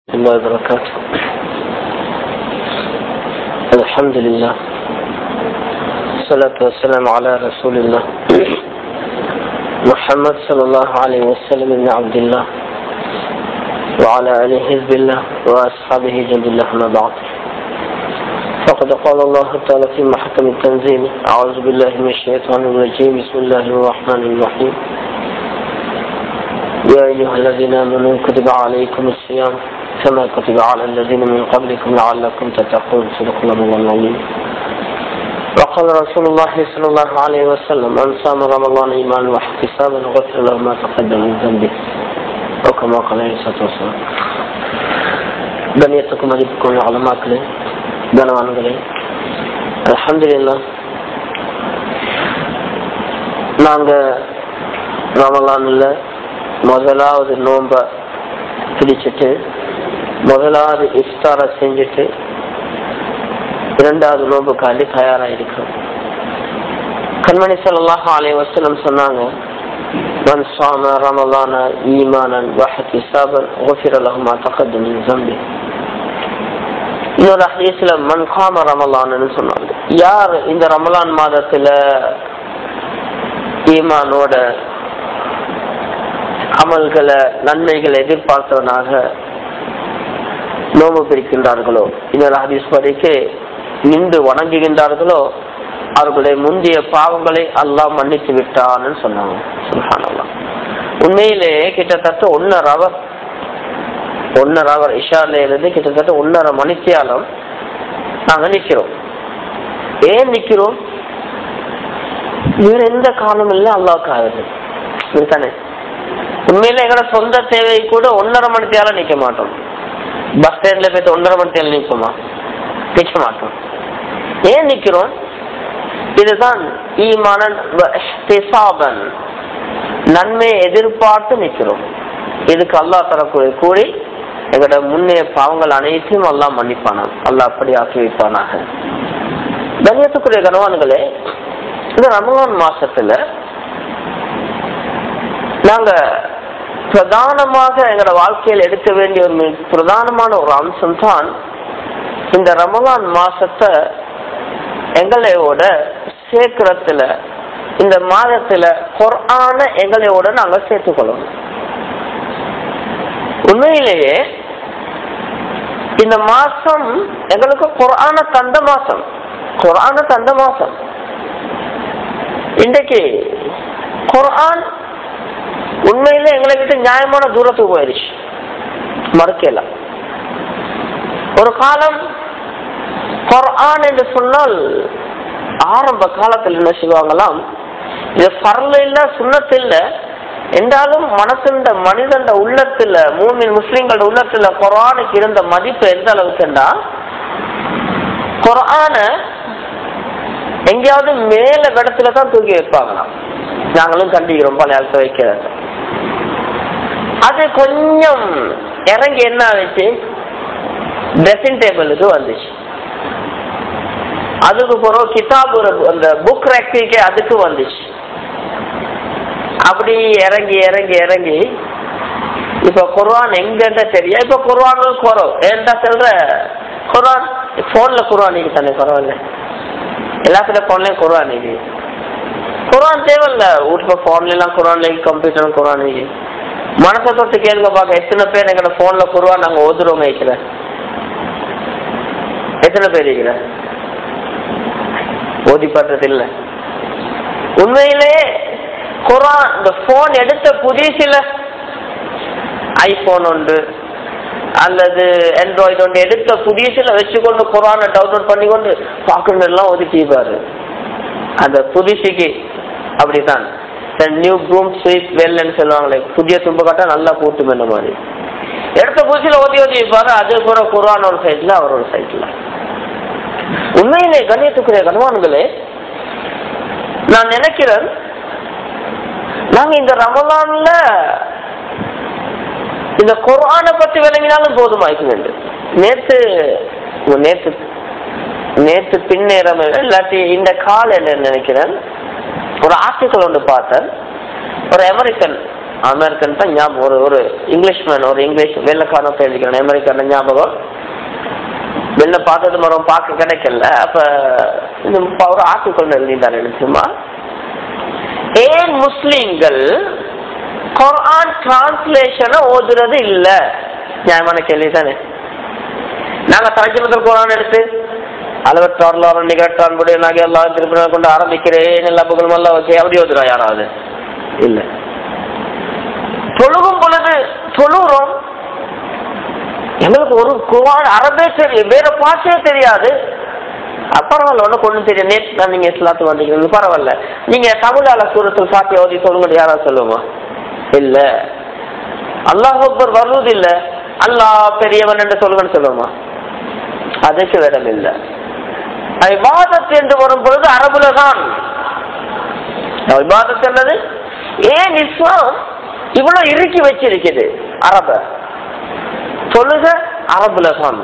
الله وبركاته الحمد لله الصلاة والسلام على رسول الله محمد صلى الله عليه وسلم بن عبد الله وعلى آله حزب الله وأصحابه جند الله ما بعد فقد قال الله تعالى في محكم التنزيل أعوذ بالله من الشيطان الرجيم بسم الله الرحمن الرحيم يا أيها الذين آمنوا كتب عليكم الصيام كما كتب على الذين من قبلكم لعلكم تتقون صدق الله العظيم وقال رسول الله صلى الله عليه وسلم من صام رمضان إيمانا واحتسابا غفر له ما تقدم من ذنبه أو كما قال عليه الصلاة والسلام கண்ணியத்துக்கும் மதிப்புக்கும் அலமாக்களே கனவான்களே அலமதுல்லா நாங்கள் ரமலானில் முதலாவது நோம்ப பிடிச்சிட்டு முதலாவது இஃப்தாரை செஞ்சுட்டு இரண்டாவது நோம்புக்காண்டி தயாராயிருக்கிறோம் கண்மணி சல்லாஹ் அலை வசலம் சொன்னாங்க من صام رمضان ايمانا واحتسابا غفر له ما تقدم من ذنبه இன்னொரு ஹதீஸ்ல மன் காம ரமலான்னு சொன்னாங்க யார் இந்த ரமலான் மாதத்துல ஈமானோட அமல்களை நன்மைகளை எதிர்பார்த்தவனாக நோம்பு பிரிக்கின்றார்களோ இன்னொரு ஹதீஸ் படிக்கு நின்று வணங்குகின்றார்களோ அவர்களுடைய முந்தைய பாவங்களை அல்லாஹ் மன்னித்து விட்டான்னு சொன்னாங்க சுல்ஹானல்லா உண்மையிலே கிட்டத்தட்ட ஒன்னரை அவர் ஒன்னரை அவர் இஷால இருந்து கிட்டத்தட்ட ஒன்னரை மணித்தியாலம் நாங்க நிக்கிறோம் ஏன் நிக்கிறோம் வேற எந்த காரணம் இல்லை அல்லாவுக்காக தானே உண்மையில எங்களோட சொந்த தேவை கூட ஒன்னரை மணி தேவை நிக்க மாட்டோம் பஸ் ஸ்டாண்ட்ல போயிட்டு ஒன்றரை மணி தேவை நிற்போமா நிக்க மாட்டோம் ஏன் நிக்கிறோம் இதுதான் ஈமானன் நன்மையை எதிர்பார்த்து நிக்கிறோம் இதுக்கு அல்லாஹ் தரக்கூடிய கூறி எங்களோட முன்னைய பாவங்கள் அனைத்தையும் அல்லாஹ் மன்னிப்பானான் அல்லாஹ் அப்படி ஆக்கி வைப்பானாக கண்ணியத்துக்குரிய கனவான்களே இந்த ரமலான் மாசத்துல நாங்க பிரதானமாக எங்களோட வாழ்க்கையில் எடுக்க வேண்டிய ஒரு பிரதானமான ஒரு அம்சம் தான் இந்த ரமலான் மாசத்தை எங்களையோட சேர்க்கிறதுல இந்த மாதத்துல குரான எங்களையோட நாங்க சேர்த்துக்கொள்ளணும் உண்மையிலேயே இந்த மாசம் எங்களுக்கு குரான தந்த மாசம் குரான தந்த மாசம் இன்றைக்கு குரான் உண்மையில எங்களை விட்டு நியாயமான தூரத்துக்கு போயிடுச்சு மறுக்கலாம் ஒரு காலம் குரான் என்று சொன்னால் ஆரம்ப காலத்தில் என்ன சொல்லுவாங்களாம் இது பரல இல்ல சுண்ணத்து இல்ல என்றாலும் மனசுண்ட மனிதண்ட உள்ளத்துல மூமின் முஸ்லிம்களோட உள்ளத்துல குரானுக்கு இருந்த மதிப்பு எந்த அளவுக்குண்டா குரான எங்கேயாவது மேல இடத்துல தான் தூக்கி வைப்பாங்களாம் நாங்களும் கண்டிக்கிறோம் பல இடத்துல வைக்கிறது அது கொஞ்சம் இறங்கி என்ன ஆச்சு ட்ரெஸ்ஸிங் டேபிளுக்கு வந்துச்சு அதுக்கு பிறகு கிதாப் ஒரு அந்த புக் ரேக்கிக்கே அதுக்கு வந்துச்சு அப்படி இறங்கி இறங்கி இறங்கி இப்ப குர்வான் எங்கிட்ட தெரியும் இப்ப குர்வான்கள் குறவு ஏன்டா சொல்ற குர்வான் போன்ல குர்வான் நீங்க தானே பரவாயில்ல எல்லாத்துல போன்லயும் குர்வான் நீங்க குர்வான் தேவையில்ல வீட்டுல போன்ல எல்லாம் குர்வான் கம்ப்யூட்டர் குர்வான் நீங்க மனசை தொட்டு கேளுங்க பாக்க எத்தனை பேர் எங்களோட போன்ல குர்வான் நாங்க ஓதுறவங்க வைக்கிற எத்தனை பேர் இருக்கிற ஓதி பார்த்தது இல்ல உண்மையிலே குரான் இந்த போன் எடுத்த புதிசில ஐபோன் உண்டு அல்லது ஆண்ட்ராய்டு ஒன்று எடுத்த புதிசில வச்சுக்கொண்டு குரானை டவுன்லோட் பண்ணி கொண்டு பார்க்கணும் எல்லாம் ஒதுக்கிப்பாரு அந்த புதிசுக்கு அப்படித்தான் நியூ ப்ரூம் ஸ்வீட் வெல்னு சொல்லுவாங்களே புதிய தும்பு கட்டா நல்லா கூட்டு மென்ன மாதிரி எடுத்த புதுசில ஓதி ஓதி வைப்பாரு அது கூட குரான் ஒரு சைட்ல அவர் ஒரு சைட்ல உண்மையிலே கண்ணியத்துக்குரிய கனவான்களே நான் நினைக்கிறேன் நாங்க இந்த ரமலான்ல இந்த குரான பத்தி விளங்கினாலும் போதுமாய்க்க வேண்டும் நேத்து நேத்து நேத்து பின்னேறம் இல்லாட்டி இந்த காலையில நினைக்கிறேன் ஒரு ஆர்டிக்கல் ஒன்று பார்த்தேன் ஒரு அமெரிக்கன் அமெரிக்கன் தான் ஞாபகம் ஒரு ஒரு இங்கிலீஷ் மேன் ஒரு இங்கிலீஷ் வெள்ளக்காரன் தெரிஞ்சுக்கிறேன் அமெரிக்கான ஞாபகம் வெளில பார்த்தது மரம் பார்க்க கிடைக்கல அப்ப இந்த ப- ஒரு ஆர்டிக்கல் எழுதிட்டார் நிச்சயமா ஏன் முஸ்லிம்கள் குர்ஆன் டிரான்ஸ்லேஷனை ஓதுறது இல்ல நியாயமான கேள்வி தானே நாங்க தரஜமத்தில் குர்ஆன் எடுத்து அளவற்றாறுலாரம் நிகழ்த்தான் படி நாங்க எல்லாம் திருப்பி கொண்டு ஆரம்பிக்கிறேன் எல்லா புகழும் எல்லாம் ஓகே அப்படி ஓதுறா யாராவது இல்ல தொழுகும் பொழுது தொழுகிறோம் எங்களுக்கு ஒரு குர்ஆன் அரபே தெரியும் வேற பாஷையே தெரியாது அஹ் பரவாயில்ல ஒன்றும் ஒன்றும் தெரியும் நேற்று தான் நீங்க இஸ்லாத்து வந்தீங்க பரவாயில்ல நீங்க தமிழால சூரத்தில் சாத்தி ஓதி சொல்லுங்க யாராவது சொல்லுமா இல்ல அல்லாஹ் அக்பர் வருவது இல்ல அல்லாஹ் பெரியவன் என்று சொல்லுங்கன்னு சொல்லுமா அதுக்கு விடம் இல்ல இபாதத் என்று வரும் பொழுது அரபுல தான் இபாதத் என்னது ஏன் இஸ்லாம் இவ்வளவு இறுக்கி வச்சிருக்குது அரப சொல்லுக அரபுல தான்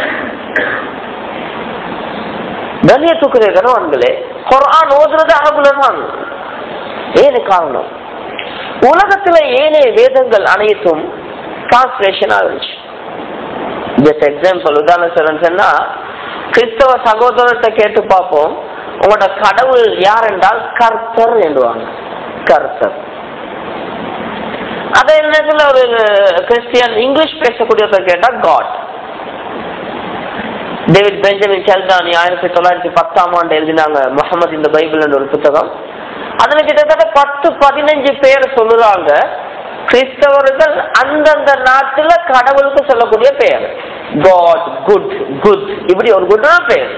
கண்ணியத்துக்குரிய கணவன்களே குர்ஆன் ஓதுறது அரபுல தான் ஏன்னு காரணம் உலகத்துல ஏனைய வேதங்கள் அனைத்தும் டிரான்ஸ்லேஷன் ஆகிருச்சு ஜஸ்ட் எக்ஸாம்பிள் உதாரணம் சொன்னா கிறிஸ்தவ சகோதரத்தை கேட்டு பார்ப்போம் உங்களோட கடவுள் யார் என்றால் கர்த்தர் என்றுவாங்க கர்த்தர் அதே நேரத்துல ஒரு கிறிஸ்டியன் இங்கிலீஷ் பேசக்கூடியவர் கேட்டா காட் டேவிட் பெஞ்சமின் செல்தானி ஆயிரத்தி தொள்ளாயிரத்தி பத்தாம் ஆண்டு எழுதினாங்க முகமது இந்த பைபிள் ஒரு புத்தகம் அதுல கிட்டத்தட்ட பத்து பதினஞ்சு பேர் சொல்லுறாங்க கிறிஸ்தவர்கள் அந்தந்த நாட்டுல கடவுளுக்கு சொல்லக்கூடிய பெயர் காட் குட் குட் இப்படி ஒரு குட்னா பெயர்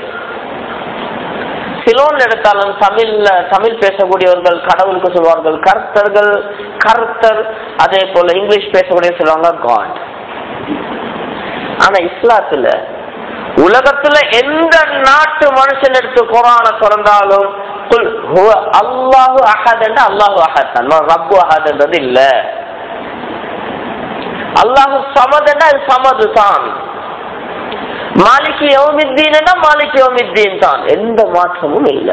சிலோன் எடுத்தாலும் தமிழ்ல தமிழ் பேசக்கூடியவர்கள் கடவுளுக்கு சொல்வார்கள் கர்த்தர்கள் கர்த்தர் அதே போல இங்கிலீஷ் பேசக்கூடிய சொல்லுவாங்க காட் ஆனா இஸ்லாத்துல உலகத்துல எந்த நாட்டு மனுஷன் எடுத்து குரான திறந்தாலும் குல் ஹுவ அல்லாஹு அஹத் என்று அல்லாஹு அஹத் தான் ரப்பு அஹத்ன்றது இல்ல அல்லாஹு சமத் என்றா அது சமது தான் மாலிக்கு யௌமித்தீன் மாலிக்கு யௌமித்தீன் தான் எந்த மாற்றமும் இல்லை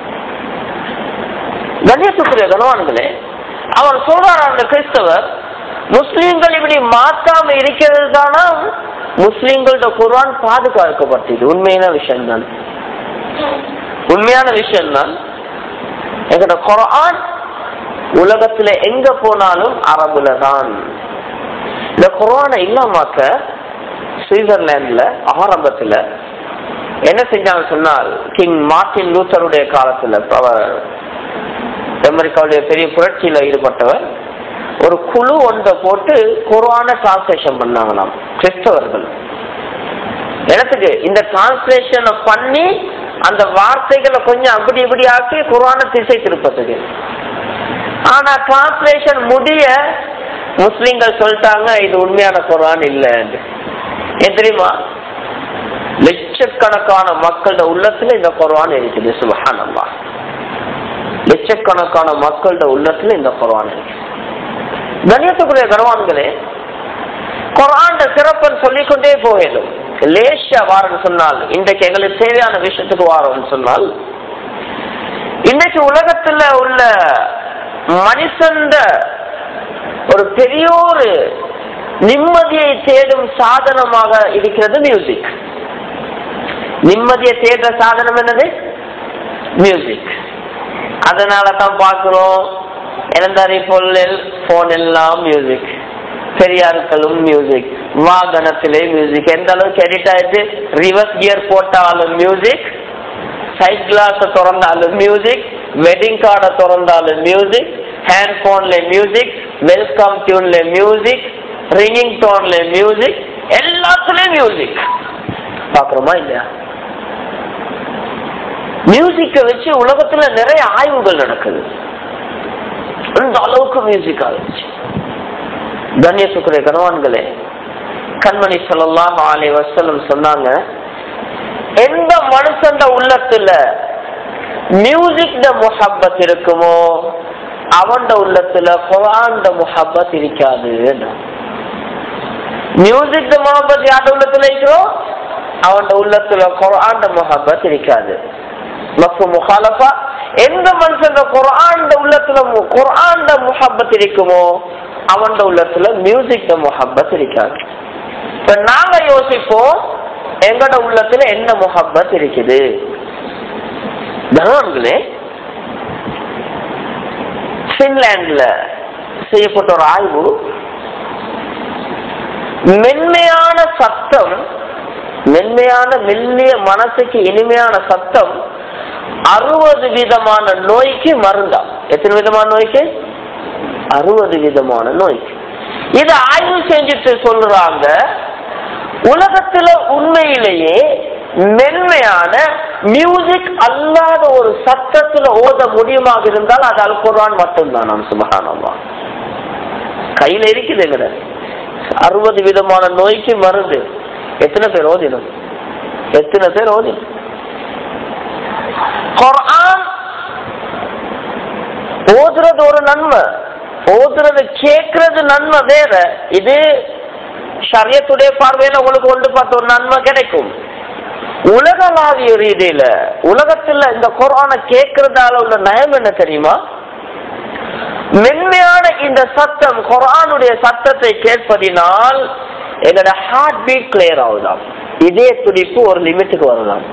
கணேசத்துக்குரிய கனவான்களே அவர் சொல்றார் அந்த கிறிஸ்தவர் முஸ்லீம்கள் இப்படி மாத்தாம இருக்கிறது தானா முஸ்லீம்களோட குர்ஆன் பாதுகாக்கப்பட்டது உண்மையான விஷயம் தான் உண்மையான விஷயம் தான் எங்களோட குர்ஆன் உலகத்துல எங்க போனாலும் அரபுல தான் இந்த குர்ஆனை இல்லாமாக்க சுவிட்சர்லாந்துல ஆரம்பத்துல என்ன செஞ்சாங்க சொன்னால் கிங் மார்டின் லூத்தருடைய காலத்துல அவர் அமெரிக்காவுடைய பெரிய புரட்சியில ஈடுபட்டவர் ஒரு குழு ஒன்றை போட்டு குர்ஆனை டிரான்ஸ்லேஷன் பண்ணாங்களாம் கிறிஸ்தவர்கள் இடத்துக்கு இந்த டிரான்ஸ்லேஷனை பண்ணி அந்த வார்த்தைகளை கொஞ்சம் அப்படி இப்படி ஆக்கி குர்ஆனை திசை திருப்பத்துக்கு ஆனா டிரான்ஸ்லேஷன் முடிய முஸ்லிம்கள் சொல்லிட்டாங்க இது உண்மையான குர்ஆன் இல்லைன்னு ஏன் தெரியுமா லட்சக்கணக்கான மக்களோட உள்ளத்துல இந்த குர்ஆன் இருக்குது சுபஹானல்லா லட்சக்கணக்கான மக்களோட உள்ளத்துல இந்த குர்ஆன் இருக்கு கணியத்துக்குரிய கனவான்களே குரான் சிறப்பன் சொல்லிக்கொண்டே போகலும் லேஷா வாரன்னு சொன்னால் இன்றைக்கு எங்களுக்கு தேவையான விஷயத்துக்கு வாரோம்னு சொன்னால் இன்னைக்கு உலகத்துல உள்ள மனுஷந்த ஒரு பெரிய ஒரு நிம்மதியை தேடும் சாதனமாக இருக்கிறது மியூசிக் நிம்மதியை தேடுற சாதனம் என்னது மியூசிக் அதனால தான் பார்க்கிறோம் இறந்தாரி பொருளில் போன் எல்லாம் மியூசிக் பெரியாருக்களும் மியூசிக் வாகனத்திலே மியூசிக் எந்த அளவுக்கு எடிட் ஆயிட்டு ரிவர்ஸ் கியர் போட்டாலும் மியூசிக் சைட் கிளாஸ் திறந்தாலும் மியூசிக் வெட்டிங் கார்டை திறந்தாலும் மியூசிக் ஹேண்ட் போன்ல மியூசிக் வெல்கம் டியூன்ல மியூசிக் ரிங்கிங் டோன்ல மியூசிக் எல்லாத்துலயும் மியூசிக் பாக்குறோமா இல்லையா மியூசிக்கை வச்சு உலகத்துல நிறைய ஆய்வுகள் நடக்குது அந்த அளவுக்கு மியூசிக் ஆகிடுச்சு கண்ணியத்துக்குரிய கனவான்களே கண்மணி சொல்லலாம் ஆலை வசலம் சொன்னாங்க எந்த மனுஷன் உள்ளத்துல மியூசிக் முஹப்பத் இருக்குமோ அவன் உள்ளத்துல குரான் முஹப்பத் இருக்காது மியூசிக் முகப்பத் யார்ட உள்ளத்துல இருக்கிறோம் அவன் உள்ளத்துல குரான் முஹப்பத் இருக்காது மஃபு முகாலஃபா எந்த மனுஷன் குரான் உள்ளத்துல குரான் முஹப்பத் இருக்குமோ அவன் உள்ளத்துல மியூசிக் முஹப்பத் இருக்காது இப்ப நாங்க யோசிப்போம் எங்கட உள்ளத்துல என்ன முஹப்பத் இருக்குது கனவான்களே பின்லாண்ட்ல செய்யப்பட்ட ஒரு ஆய்வு மென்மையான சத்தம் மென்மையான மெல்லிய மனசுக்கு இனிமையான சத்தம் அறுபது விதமான நோய்க்கு மருந்தா எத்தனை விதமான நோய்க்கு அறுபது விதமான நோய்க்கு இது ஆய்வு செஞ்சுட்டு சொல்றாங்க உலகத்துல உண்மையிலேயே மென்மையான மியூசிக் அல்லாத ஒரு சத்தத்துல ஓத முடியுமாக இருந்தால் அது அல் குர்ஆன் மட்டும்தான் நாம் சுபகானம்மா கையில இருக்குது எங்கட அறுபது விதமான நோய்க்கு மருந்து எத்தனை பேர் ஓதிடும் எத்தனை பேர் ஓதிடும் குர்ஆன் ஓதுறது ஒரு நன்மை ஓதுறது கேட்கறது நன்மை வேற இது ஷரியத்துடைய பார்வையில உங்களுக்கு ஒன்று பார்த்த ஒரு நன்மை கிடைக்கும் உலகளாவிய ரீதியில உலகத்துல இந்த குரான கேட்கறதால உள்ள நயம் என்ன தெரியுமா மென்மையான இந்த சத்தம் குரானுடைய சத்தத்தை கேட்பதினால் எங்களோட ஹார்ட் பீட் கிளியர் ஆகுதாம் இதே துடிப்பு ஒரு லிமிட்டுக்கு வருதாம்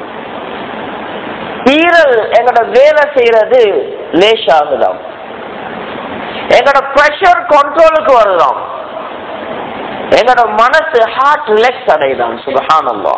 ஈரல் எங்களோட வேலை செய்யறது லேசாகுதாம் எங்களோட ப்ரெஷர் கண்ட்ரோலுக்கு வருதாம் எங்களோட மனசு ஹார்ட் ரிலாக்ஸ் அடையுதாம் சுபஹானல்லா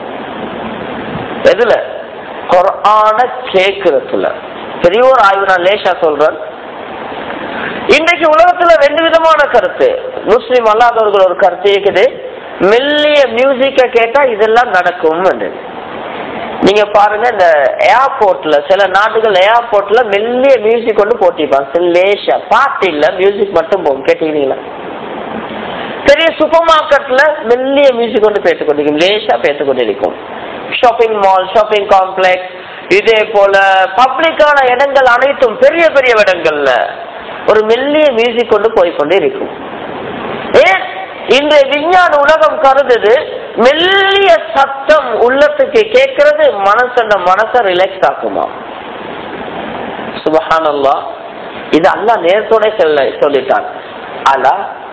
எதுல குரான கேக்குறதுல பெரிய ஒரு ஆய்வு நான் லேசா சொல்றேன் இன்றைக்கு உலகத்துல ரெண்டு விதமான கருத்து முஸ்லிம் அல்லாதவர்கள் ஒரு கருத்து இருக்குது மெல்லிய மியூசிக்க கேட்டா இதெல்லாம் நடக்கும் நீங்க பாருங்க இந்த ஏர்போர்ட்ல சில நாட்டுகள் ஏர்போர்ட்ல மெல்லிய மியூசிக் கொண்டு போட்டிருப்பாங்க சில லேசா பாட்டு இல்ல மியூசிக் மட்டும் போகும் கேட்டீங்களா பெரிய சூப்பர் மார்க்கெட்ல மெல்லிய மியூசிக் கொண்டு பேத்து கொண்டிருக்கும் லேசா பேத்து கொண்டிருக்கும் ஷாப்பிங் மால் ஷாப்பிங் காம்ப்ளெக்ஸ் இதே போல பப்ளிக்கான இடங்கள் அனைத்தும் பெரிய பெரிய இடங்கள்ல ஒரு மெல்லிய மியூசிக் கொண்டு போய் கொண்டு இருக்கும் ஏன் இன்றைய விஞ்ஞான உலகம் கருதுது மெல்லிய சத்தம் உள்ளத்துக்கு கேட்கறது மனசோட மனசை ரிலாக்ஸ் ஆக்குமா சுபஹானல்லா இது அல்லா நேரத்தோட சொல்ல சொல்லிட்டான் அலா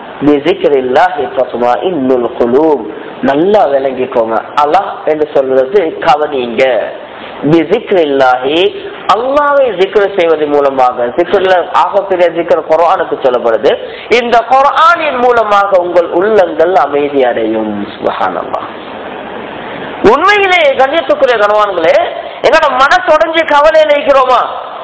நல்லா விளங்கிக்கோங்க அல்லா என்று சொல்றது கவனிங்க அல்லாவை ஜிக்ர செய்வதன் மூலமாக ஜிக்ரில் ஆகப்பெரிய ஜிக்ர குரானுக்கு சொல்லப்படுது இந்த குரானின் மூலமாக உங்கள் உள்ளங்கள் அமைதி அடையும் சுபஹானல்லா உண்மையிலே கண்ணியத்துக்குரிய கணவான்களே எங்களோட மனசொடைஞ்சு கவலையில இருக்கிறோமா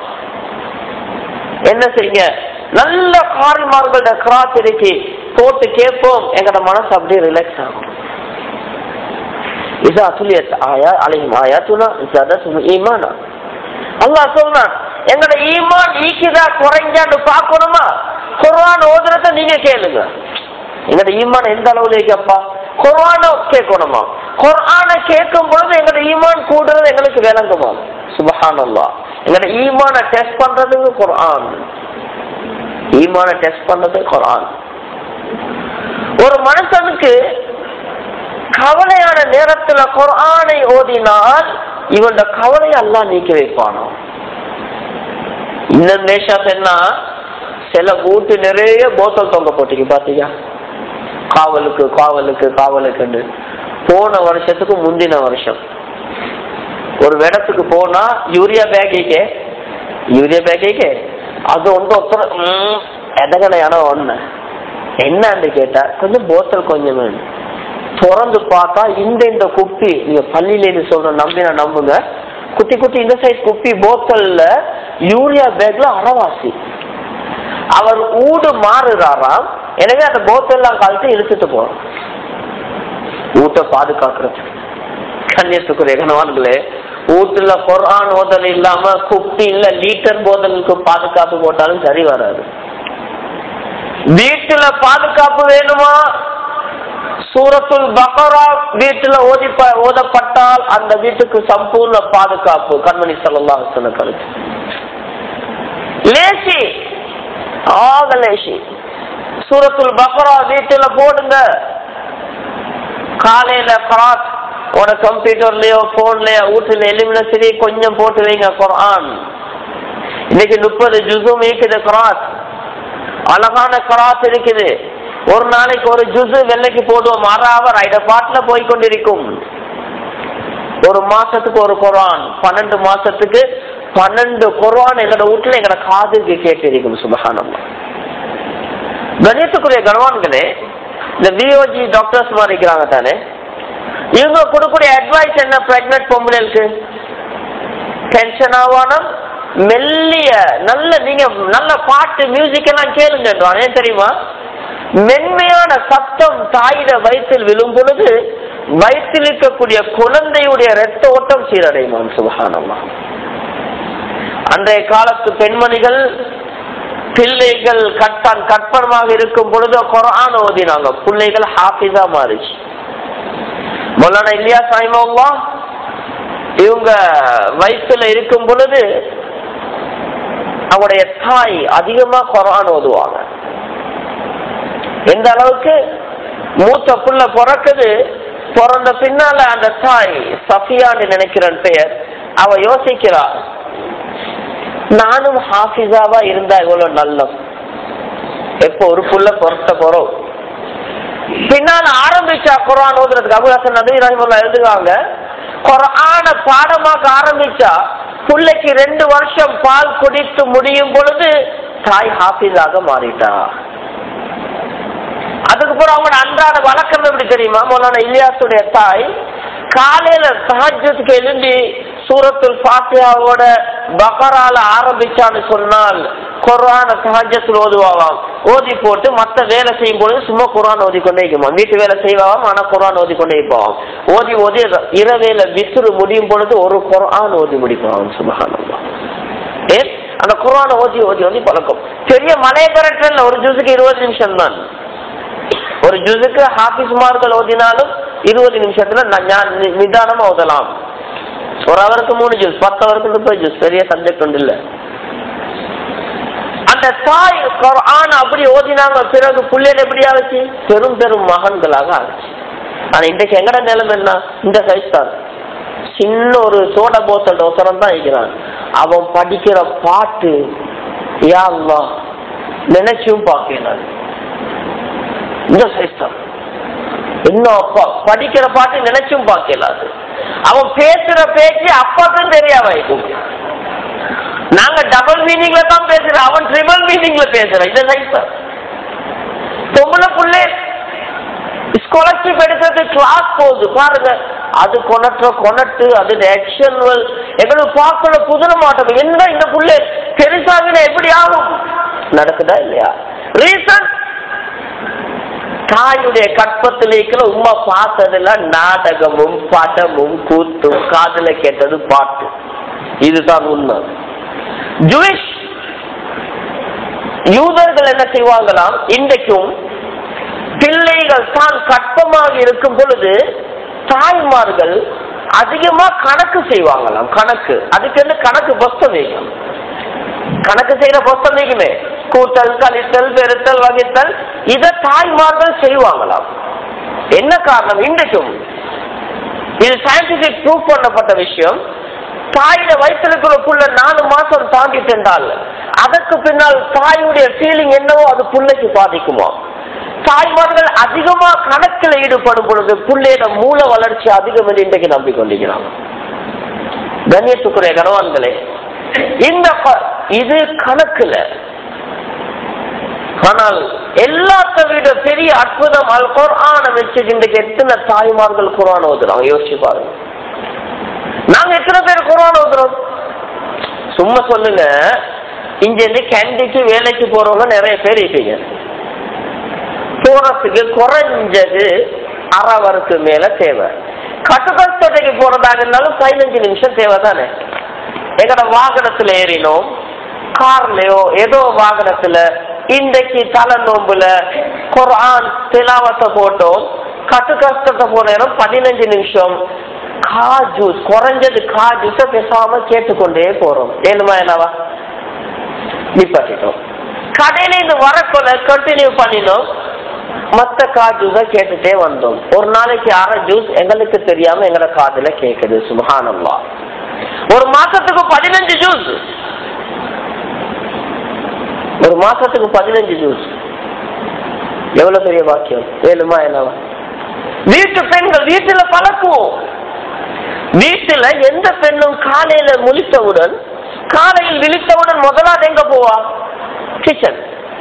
என்ன செய்யுங்க நல்ல காரிமார்களோட கிராஸ் இறக்கி போட்டு கேட்போம் எங்களோட மனசு அப்படியே ரிலாக்ஸ் ஆகும் இதா துலியத் ஆயா அலையும் ஆயாத்துனா ஜதத்தும் ஈமானா அல்லாஹ் சொல்றான் எங்களோட ஈமான் ஈக்குதா குறைஞ்சான்னு பார்க்கணுமா குர்ஆன் ஓதுறத நீங்க கேளுங்க எங்களோட ஈமான் எந்த அளவுல இருக்கப்பா குர்ஆன கேட்கணுமா குர்ஆன கேட்கும் பொழுது எங்களோட ஈமான் கூடுறது எங்களுக்கு விளங்குமா சுபஹானல்லா எங்களோட ஈமான டெஸ்ட் பண்றதுக்கு குர்ஆன் ஈமான டெஸ்ட் பண்றது குர்ஆன் ஒரு மனுஷனுக்கு கவலையான நேரத்துல குர்ஆனை ஓதினால் இவனோட கவலையை எல்லாம் நீக்கி வைப்பானோ இன்னும் நேஷா சொன்னா சில வீட்டு நிறைய போத்தல் தொங்க போட்டிக்கு பாத்தீங்க காவலுக்கு காவலுக்கு காவலுக்குன்னு போன வருஷத்துக்கு முந்தின வருஷம் ஒரு இடத்துக்கு போனா யூரியா பேக்கே யூரியா பேக்கே அது ஒன்று ஒருத்தர் எதகனையான ஒண்ணு என்னன்னு கேட்டா கொஞ்சம் போத்தல் கொஞ்சம் வேணும் திறந்து பார்த்தா இந்த இந்த குப்பி நீங்க பள்ளியில இருந்து சொல்ற நம்பினா நம்புங்க குட்டி குட்டி இந்த சைட் குப்பி போத்தல்ல யூரியா பேக்ல அறவாசி அவர் ஊடு மாறுறாராம் எனவே அந்த போத்தெல்லாம் கழட்டி இழுத்துட்டு போறோம் ஊட்ட பாதுகாக்கிறது கண்ணியத்துக்குரிய கணவான்களே வீட்டுல குரான் ஓதல் இல்லாம குப்பி இல்ல லிட்டர் போதலுக்கு பாதுகாப்பு போட்டாலும் சரி வராது வீட்டுல பாதுகாப்பு வேணுமா சூரத்துல் பக்கரா வீட்டுல ஓதி ஓதப்பட்டால் அந்த வீட்டுக்கு சம்பூர்ண பாதுகாப்பு கண்மணி சொல்லலாம் சொன்ன கருத்து லேசி ஆக லேசி சூரத்துல் பக்கரா வீட்டுல போடுங்க காலையில கராத் உன கம்ப்யூட்டர்லயோ போன்லயோ வீட்டுல எலுமின சரி கொஞ்சம் போட்டு வைங்க குரான் இன்னைக்கு முப்பது ஜுசும் இருக்குது குராத் அழகான கராத் இருக்குது ஒரு நாளைக்கு ஒரு ஜுசு வெள்ளைக்கு போடுவோம் அறாவர் ஐட பாட்டுல போய் கொண்டிருக்கும் ஒரு மாசத்துக்கு ஒரு குரான் பன்னெண்டு மாசத்துக்கு பன்னெண்டு குரான் எங்கட வீட்டுல எங்கட காதுக்கு கேட்டிருக்கும் சுபகானம் கணியத்துக்குரிய கனவான்களே இந்த விஓஜி டாக்டர்ஸ் மாதிரி இருக்கிறாங்க தானே இவங்க கொடுக்கக்கூடிய அட்வைஸ் என்ன பிரெக்னென்ட் பொம்பளைகளுக்கு டென்ஷன் ஆவானம் மெல்லிய நல்ல நீங்க நல்ல பாட்டு மியூசிக் எல்லாம் கேளுங்க ஏன் தெரியுமா மென்மையான சத்தம் தாயிட வயிற்றில் விழும் பொழுது வயிற்றில் இருக்கக்கூடிய குழந்தையுடைய ரத்த ஓட்டம் சீரடையுமான் சுபகானம்மா அன்றைய காலத்து பெண்மணிகள் பிள்ளைகள் கட்டான் கற்பனமாக இருக்கும் பொழுது குரான் ஓதினாங்க பிள்ளைகள் ஹாஃபிஸா மாறிச்சு மொல்லானா இல்லையா சாய்மாவா இவங்க வயிற்றுல இருக்கும் பொழுது அவங்களுடைய தாய் அதிகமா குரான் ஓதுவாங்க எந்த அளவுக்கு மூத்த புள்ள பிறக்குது பிறந்த பின்னால அந்த தாய் சஃபியான்னு நினைக்கிறன் பெயர் அவ யோசிக்கிறா நானும் ஹாஃபிஸாவா இருந்தா இவ்வளவு நல்லம் எப்போ ஒரு புள்ள பொறுத்த போறோம் பின்னால ஆரம்பிச்சா குரான் ஓதுறதுக்கு அபுஹாசன் நபி ரஹிமுல்லா எழுதுவாங்க குரான பாடமாக்க ஆரம்பிச்சா பிள்ளைக்கு ரெண்டு வருஷம் பால் குடித்து முடியும் பொழுது தாய் ஹாஃபிஸாக மாறிட்டா அதுக்கப்புறம் அவங்க அன்றாட வழக்கம் எப்படி தெரியுமா மௌலானா இலியாசுடைய தாய் காலையில சஹஜத்துக்கு எழும்பி சூரத்துல் பாத்தியாவோட பகரால ஆரம்பிச்சான்னு சொன்னால் குரான சஹஜத்தில் ஓதுவாவாம் ஓதி போட்டு மத்த வேலை செய்யும் பொழுது சும்மா குரான் ஓதி கொண்டே இருக்குமாம் வீட்டு வேலை செய்வாவாம் ஆனா குரான் ஓதி கொண்டே இருப்பாவாம் ஓதி ஓதி இரவேல விசுறு முடியும் பொழுது ஒரு குரான் ஓதி முடிப்பாவாம் சுபகானந்தா ஏன் அந்த குரான் ஓதி ஓதி ஓதி பழக்கம் பெரிய மலைய கரட்டில் ஒரு ஜூஸுக்கு இருபது நிமிஷம் தான் ஒரு ஜுசுக்கு ஹாபிஸ்மார்கள் ஓதினாலும் இருபது நிமிஷத்துல நிதானமா ஓதலாம் ஒரு அவருக்கு மூணு ஜூஸ் பத்து அவருக்கு முப்பது ஜூஸ் பெரிய சப்ஜெக்ட் ஒன்று இல்ல அந்த தாய் குரான் அப்படி ஓதினாங்க பிறகு புள்ளைகள் எப்படி ஆச்சு பெரும் பெரும் மகன்களாக ஆச்சு ஆனா இன்றைக்கு எங்கட நிலைமை என்ன இந்த சைஸ் தான் சின்ன ஒரு சோட போத்தல் ஒசரம் தான் இருக்கிறான் அவன் படிக்கிற பாட்டு யா நினைச்சும் பார்க்கிறான் இந்த சைஸ்தான் இன்னும் படிக்கிற பாட்டு நினைச்சும் பார்க்கலாது அவன் பேசுற பேச்சு அப்பாக்கும் தெரியாம இருக்கும் நாங்க டபுள் மீனிங்ல தான் பேசுறோம் அவன் ட்ரிபிள் மீனிங்ல பேசுறான் இந்த சைஸ் பொம்பளை புள்ளே ஸ்காலர்ஷிப் எடுக்கிறது கிளாஸ் போகுது பாருங்க அது கொணற்ற கொணட்டு அது ஆக்ஷன்வல் எங்களுக்கு பார்க்கல புதுன மாட்டோம் என்ன இந்த புள்ளே பெருசாகினா எப்படி ஆகும் நடக்குதா இல்லையா ரீசன் தாயுடைய கற்பத்தில் இருக்கிற உமா பார்த்ததெல்லாம் நாடகமும் படமும் கூத்தும் காதல கேட்டது பாட்டு இதுதான் உண்மை ஜூயிஷ் யூதர்கள் என்ன செய்வாங்களாம் இன்றைக்கும் பிள்ளைகள் தான் கற்பமாக இருக்கும் பொழுது தாய்மார்கள் அதிகமா கணக்கு செய்வாங்களாம் கணக்கு அதுக்கு என்ன கணக்கு புஸ்தம் வைக்கும் கணக்கு செய்யற புஸ்தம் வைக்குமே கூட்டல் கழித்தல் பெருத்தல் வகித்தல் இத தாய்மார்கள் செய்வாங்களாம் என்ன காரணம் இன்றைக்கும் இது சயின்டிபிக் ப்ரூவ் பண்ணப்பட்ட விஷயம் தாயோட வயிற்றுக்குள்ள நாலு மாசம் தாண்டிட்டு என்றால் அதற்கு பின்னால் தாயுடைய ஃபீலிங் என்னவோ அது பிள்ளைக்கு பாதிக்குமா தாய்மார்கள் அதிகமா கணக்கில் ஈடுபடும் பொழுது பிள்ளையோட மூல வளர்ச்சி அதிகம் என்று இன்றைக்கு நம்பிக்கொண்டிருக்கிறாங்க கண்ணியத்துக்குரிய கணவான்களே இந்த இது கணக்குல ஆனால் எல்லாத்த விட பெரிய அற்புதம் அல் குரான வச்சு இன்றைக்கு எத்தனை தாய்மார்கள் குரான் ஓதுறாங்க யோசிச்சு பாருங்க நாங்க எத்தனை பேர் குரான் ஓதுறோம் சும்மா சொல்லுங்க இங்க இருந்து கேண்டிக்கு வேலைக்கு போறவங்க நிறைய பேர் இருப்பீங்க போறதுக்கு குறைஞ்சது அரை வரக்கு மேல தேவை கட்டுக்கட்டத்தைக்கு போறதாக இருந்தாலும் பதினஞ்சு நிமிஷம் தேவை தானே எங்கட வாகனத்துல ஏறினோம் கார்லயோ ஏதோ வாகனத்துல இன்றைக்கு தலை நோம்புல குரான் திலாவத்தை போட்டோம் கட்டு கஷ்டத்தை போன நேரம் பதினஞ்சு நிமிஷம் கா ஜூஸ் குறைஞ்சது கா ஜூஸ பேசாம கேட்டுக்கொண்டே போறோம் ஏழுமா என்னவா நிப்பாட்டிட்டோம் கடையில இருந்து வரக்குள்ள கண்டினியூ பண்ணினோம் மத்த கா ஜூஸ கேட்டுட்டே வந்தோம் ஒரு நாளைக்கு அரை ஜூஸ் எங்களுக்கு தெரியாம எங்கட காதுல கேக்குது சுபஹானல்லா ஒரு மாசத்துக்கு பதினஞ்சு ஜூஸ் ஒரு மாசத்துக்கு பதினஞ்சு ஜூஸ் எவ்வளவு பெரிய பாக்கியம் ஏழுமா என்னவா வீட்டு பெண்கள் வீட்டுல பழக்குவோம் வீட்டுல எந்த பெண்ணும் காலையில முழித்தவுடன் காலையில் விழித்தவுடன் முதலாவது எங்க போவா கிச்சன்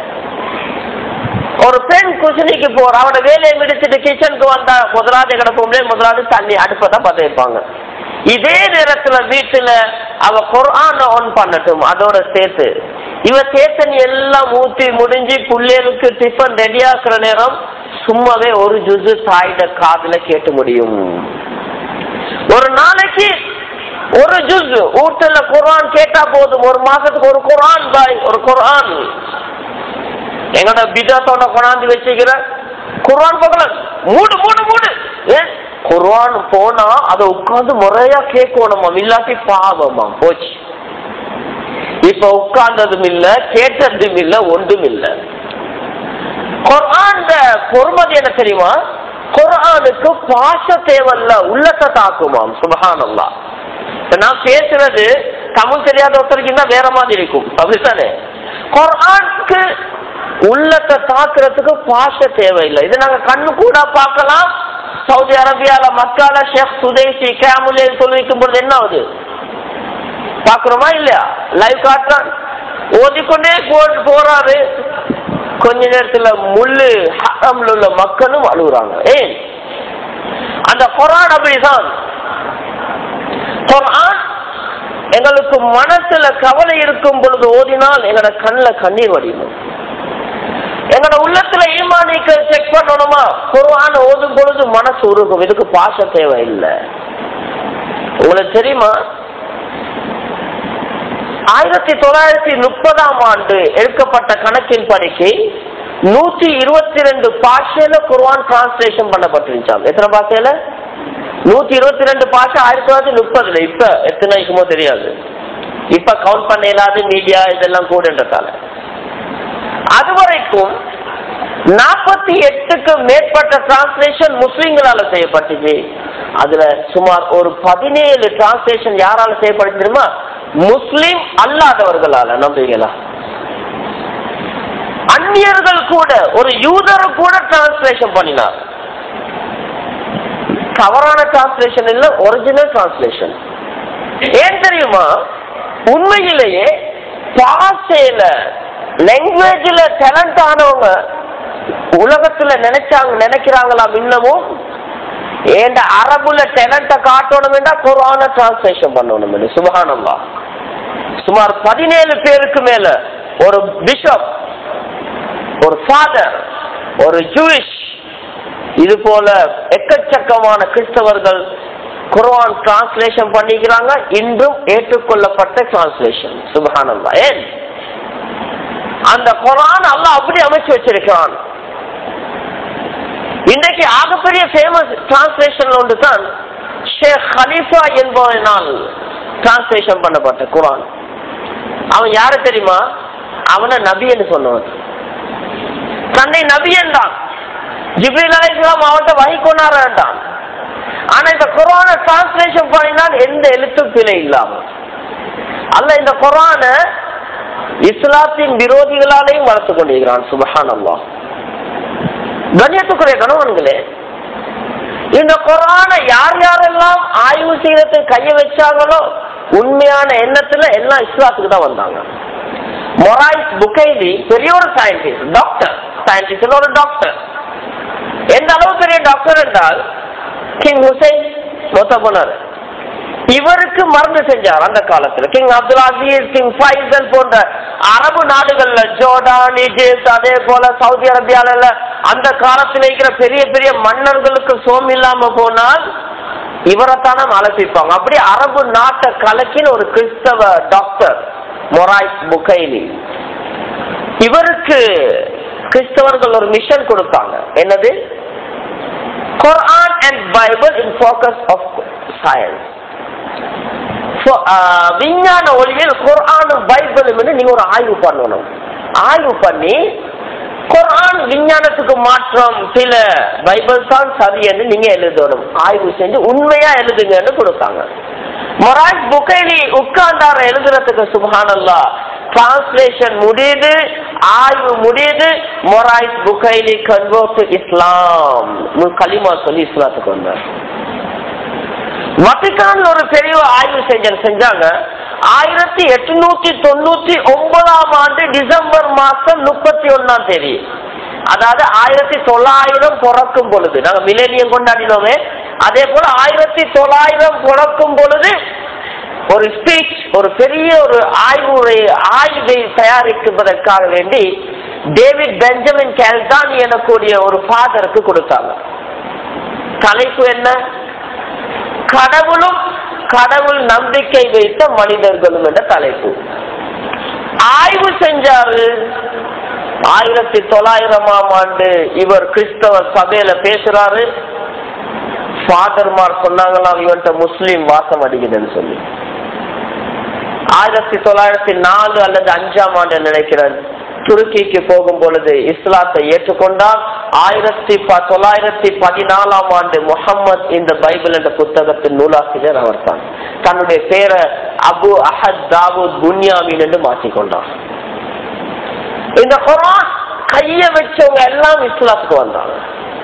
ஒரு பெண் குசினிக்கு போற அவட வேலையை முடிச்சுட்டு கிச்சனுக்கு வந்தா முதலாவது எங்கட பொம்பளை முதலாவது தண்ணி அடுப்பதான் பத்த வைப்பாங்க இதே நேரத்துல வீட்டுல அவ குர்ஆன ஆன் பண்ணட்டும் அதோட சேர்த்து இவ சேத்தனி எல்லாம் ஊத்தி முடிஞ்சு பிள்ளைகளுக்கு டிஃபன் ரெடி ஆக்குற நேரம் சும்மாவே ஒரு ஜுசு தாயிட காதுல கேட்டு முடியும் ஒரு நாளைக்கு ஒரு ஜுஸ் ஊட்டல குர்ஆன் கேட்டா போதும் ஒரு மாசத்துக்கு ஒரு குர்ஆன் பாய் ஒரு குர்ஆன் எங்கட பிஜாத்தோட கொண்டாந்து வச்சுக்கிற குர்ஆன் பக்கல மூடு மூடு மூடு ஏன் குர்ஆன் போனா அதை உட்கார்ந்து முறையா கேட்கணுமா இல்லாட்டி பாவமா போச்சு இப்ப உட்கார்ந்ததும் இல்ல கேட்டதும் இல்ல ஒன்றும் இல்ல குர்ஆன் பொறுமதி என்ன தெரியுமா குர்ஆனுக்கு பாச தேவையில்ல உள்ளத்தை தாக்குமாம் சுபஹானல்லா இப்ப நான் பேசுறது தமிழ் தெரியாத ஒருத்தருக்கு இருந்தா வேற மாதிரி இருக்கும் அப்படித்தானே குர்ஆனுக்கு உள்ளத்தை தாக்குறதுக்கு பாஷ தேவையில்லை இது நாங்க கண்ணு கூட பார்க்கலாம் சவுதி அரேபியால மக்கால ஷேக் சுதேசி கேமுலே சொல்லி வைக்கும் பொழுது என்ன ஆகுது பாக்குறோமா இல்லையா லைவ் காட்டுறான் ஓதிக்கொண்டே போ- போறாரு கொஞ்ச நேரத்துல முள்ளு ஹரம்ல உள்ள மக்களும் அழுகுறாங்க ஏன் அந்த குரான் அப்படிதான் குரான் எங்களுக்கு மனசுல கவலை இருக்கும் பொழுது ஓதினால் எங்களோட கண்ணுல கண்ணீர் வடியும் எங்களோட உள்ளத்துல ஈமானிக்க செக் பண்ணணுமா குர்ஆன் ஓதும் பொழுது மனசு உருகும் இதுக்கு பாச தேவை இல்லை உங்களுக்கு தெரியுமா ஆயிரத்தி தொள்ளாயிரத்தி முப்பதாம் ஆண்டு எடுக்கப்பட்ட கணக்கின் படிக்கு நூத்தி இருபத்தி ரெண்டு பாஷையில குர்ஆன் டிரான்ஸ்லேஷன் பண்ணப்பட்டிருந்துச்சாம் எத்தனை பாஷையில நூத்தி இருபத்தி ரெண்டு பாஷை ஆயிரத்தி தொள்ளாயிரத்தி முப்பதுல இப்ப எத்தனை இருக்குமோ தெரியாது இப்ப கவுண்ட் பண்ண இயலாது மீடியா இதெல்லாம் கூடன்றதால அது வரைக்கும் நாற்பத்தி எட்டுக்கு மேற்பட்ட டிரான்ஸ்லேஷன் முஸ்லிம்களால செய்யப்பட்டுச்சு அதுல சுமார் ஒரு பதினேழு டிரான்ஸ்லேஷன் யாரால செய்யப்பட்டு தெரியுமா முஸ்லிம் அல்லாதவர்களால நம்புவீங்களா அந்நியர்கள் கூட ஒரு யூதர் கூட டிரான்ஸ்லேஷன் பண்ணினார் தவறான டிரான்ஸ்லேஷன் இல்ல ஒரிஜினல் டிரான்ஸ்லேஷன் ஏன் தெரியுமா உண்மையிலேயே பாஷையில லாங்குவேஜ்ல டேலண்ட் ஆனவங்க உலகத்துல நினைச்சாங்க நினைக்கிறாங்களாம் இன்னமும் ஏண்ட அரபுல டேலண்ட காட்டணும்னா குரான டிரான்ஸ்லேஷன் பண்ணணும் சுபஹானல்லா சுமார் பதினேழு பேருக்கு மேல ஒரு பிஷப் ஒரு ஃபாதர் ஒரு ஜூயிஷ் இது போல எக்கச்சக்கமான கிறிஸ்தவர்கள் குர்ஆன் டிரான்ஸ்லேஷன் பண்ணிக்கிறாங்க இன்றும் ஏற்றுக்கொள்ளப்பட்ட டிரான்ஸ்லேஷன் சுபஹானல்லா ஏன் அந்த குர்ஆன் அல்லாஹ் அப்படி அமைச்சு வச்சிருக்கிறான் இன்றைக்கு ஆகப்பெரிய ஃபேமஸ் டிரான்ஸ்லேஷன் ஒன்று தான் ஷேக் ஹலீஃபா என்பவனால் டிரான்ஸ்லேஷன் பண்ணப்பட்ட குர்ஆன் அவன் யாரு தெரியுமா அவனை நபி என்று சொன்னவன் தன்னை நபி என்றான் ஜிப்ரீல் அலைஹிஸ்ஸலாம் அவன்கிட்ட வகை கொண்டாடுறான் ஆனா இந்த குரான டிரான்ஸ்லேஷன் பண்ணினால் எந்த எழுத்தும் பிழை இல்லாம அல்ல இந்த குரான இஸ்லாத்தின் விரோதிகளாலையும் வளர்த்து கொண்டிருக்கிறான் சுபஹான் அல்லாஹ் கண்ணியத்துக்குரிய கணவன்களே இந்த குரான யார் யாரெல்லாம் ஆய்வு செய்யறதுக்கு கைய வச்சாங்களோ உண்மையான எண்ணத்துல எல்லாம் இஸ்லாத்துக்கு தான் வந்தாங்க மொராய்ஸ் புகைலி பெரிய ஒரு சயின்டிஸ்ட் டாக்டர் சயின்டிஸ்ட் ஒரு டாக்டர் எந்த அளவு பெரிய டாக்டர் என்றால் கிங் ஹுசைன் மொத்த போனார் இவருக்கு மருந்து செஞ்சார் அந்த காலத்துல king Abdul Aziz king Faisal போன்ற அரபு நாடுகள்ல ஜோர்டான் ஈஜிப்ட் அதே போல சவுதி அரேபியால அந்த காலத்துல இருக்கிற பெரிய பெரிய மன்னர்களுக்கு சோம் இல்லாம போனால் இவரைத்தானே அழைப்பிப்பாங்க அப்படி அரபு நாட்டை கலக்கின ஒரு கிறிஸ்தவ டாக்டர் மொராய்ஸ் புகைலி இவருக்கு கிறிஸ்தவர்கள் ஒரு மிஷன் கொடுத்தாங்க என்னது Quran and Bible in focus of science விஞ்ஞான ஒளியில் குர்ஆனும் பைபிளும் நீங்க ஒரு ஆய்வு பண்ணணும் ஆய்வு பண்ணி குர்ஆன் விஞ்ஞானத்துக்கு மாற்றம் சில பைபிள் தான் சரி என்று நீங்க எழுதணும் ஆய்வு செஞ்சு உண்மையா எழுதுங்கன்னு கொடுத்தாங்க மொராஜ் புகைலி உட்கார்ந்தார எழுதுறதுக்கு சுபஹானல்லா டிரான்ஸ்லேஷன் முடியுது ஆய்வு முடியுது மொராய்ஸ் புகைலி கன்வர்ட் இஸ்லாம் களிமா சொல்லி இஸ்லாத்துக்கு வந்தார் வட்டிகான்ல ஒரு பெரிய ஆய்வு செஞ்ச செஞ்சாங்க ஆயிரத்தி எட்நூத்தி தொண்ணூத்தி ஒன்பதாம் ஆண்டு டிசம்பர் மாசம் முப்பத்தி ஒன்னாம் தேதி அதாவது ஆயிரத்தி தொள்ளாயிரம் பிறக்கும் பொழுது நாங்க மிலேனியம் கொண்டாடினோமே அதே போல ஆயிரத்தி தொள்ளாயிரம் பிறக்கும் பொழுது ஒரு ஸ்பீச் ஒரு பெரிய ஒரு ஆய்வுரை ஆய்வை தயாரிப்பதற்காக வேண்டி டேவிட் பெஞ்சமின் கேல்டானி எனக்கூடிய ஒரு ஃபாதருக்கு கொடுத்தாங்க தலைப்பு என்ன கடவுளும் கடவுள் நம்பிக்கை வைத்த மனிதர்களும் என்ற தலைப்பு ஆய்வு செஞ்சாரு ஆயிரத்தி தொள்ளாயிரமாம் ஆண்டு இவர் கிறிஸ்தவ சபையில பேசுறாரு ஃபாதர்மார் சொன்னாங்களாம் இவன்ட்ட முஸ்லீம் வாசம் அடிக்குதுன்னு சொல்லி ஆயிரத்தி தொள்ளாயிரத்தி நாலு அல்லது அஞ்சாம் ஆண்டு நினைக்கிறேன் துருக்கிக்கு போகும் பொழுது இஸ்லாத்தை ஏற்றுக்கொண்டார் ஆயிரத்தி தொள்ளாயிரத்தி பதினாலாம் ஆண்டு முகம்மது இந்த பைபிள் என்ற புத்தகத்தின் நூலாசிரியர் அவர் தான் தன்னுடைய பேரை அபு அஹத் தாவூத் புன்யாமின் என்று மாற்றிக்கொண்டார் இந்த குரான் கைய வச்சவங்க எல்லாம் இஸ்லாத்துக்கு வந்தாங்க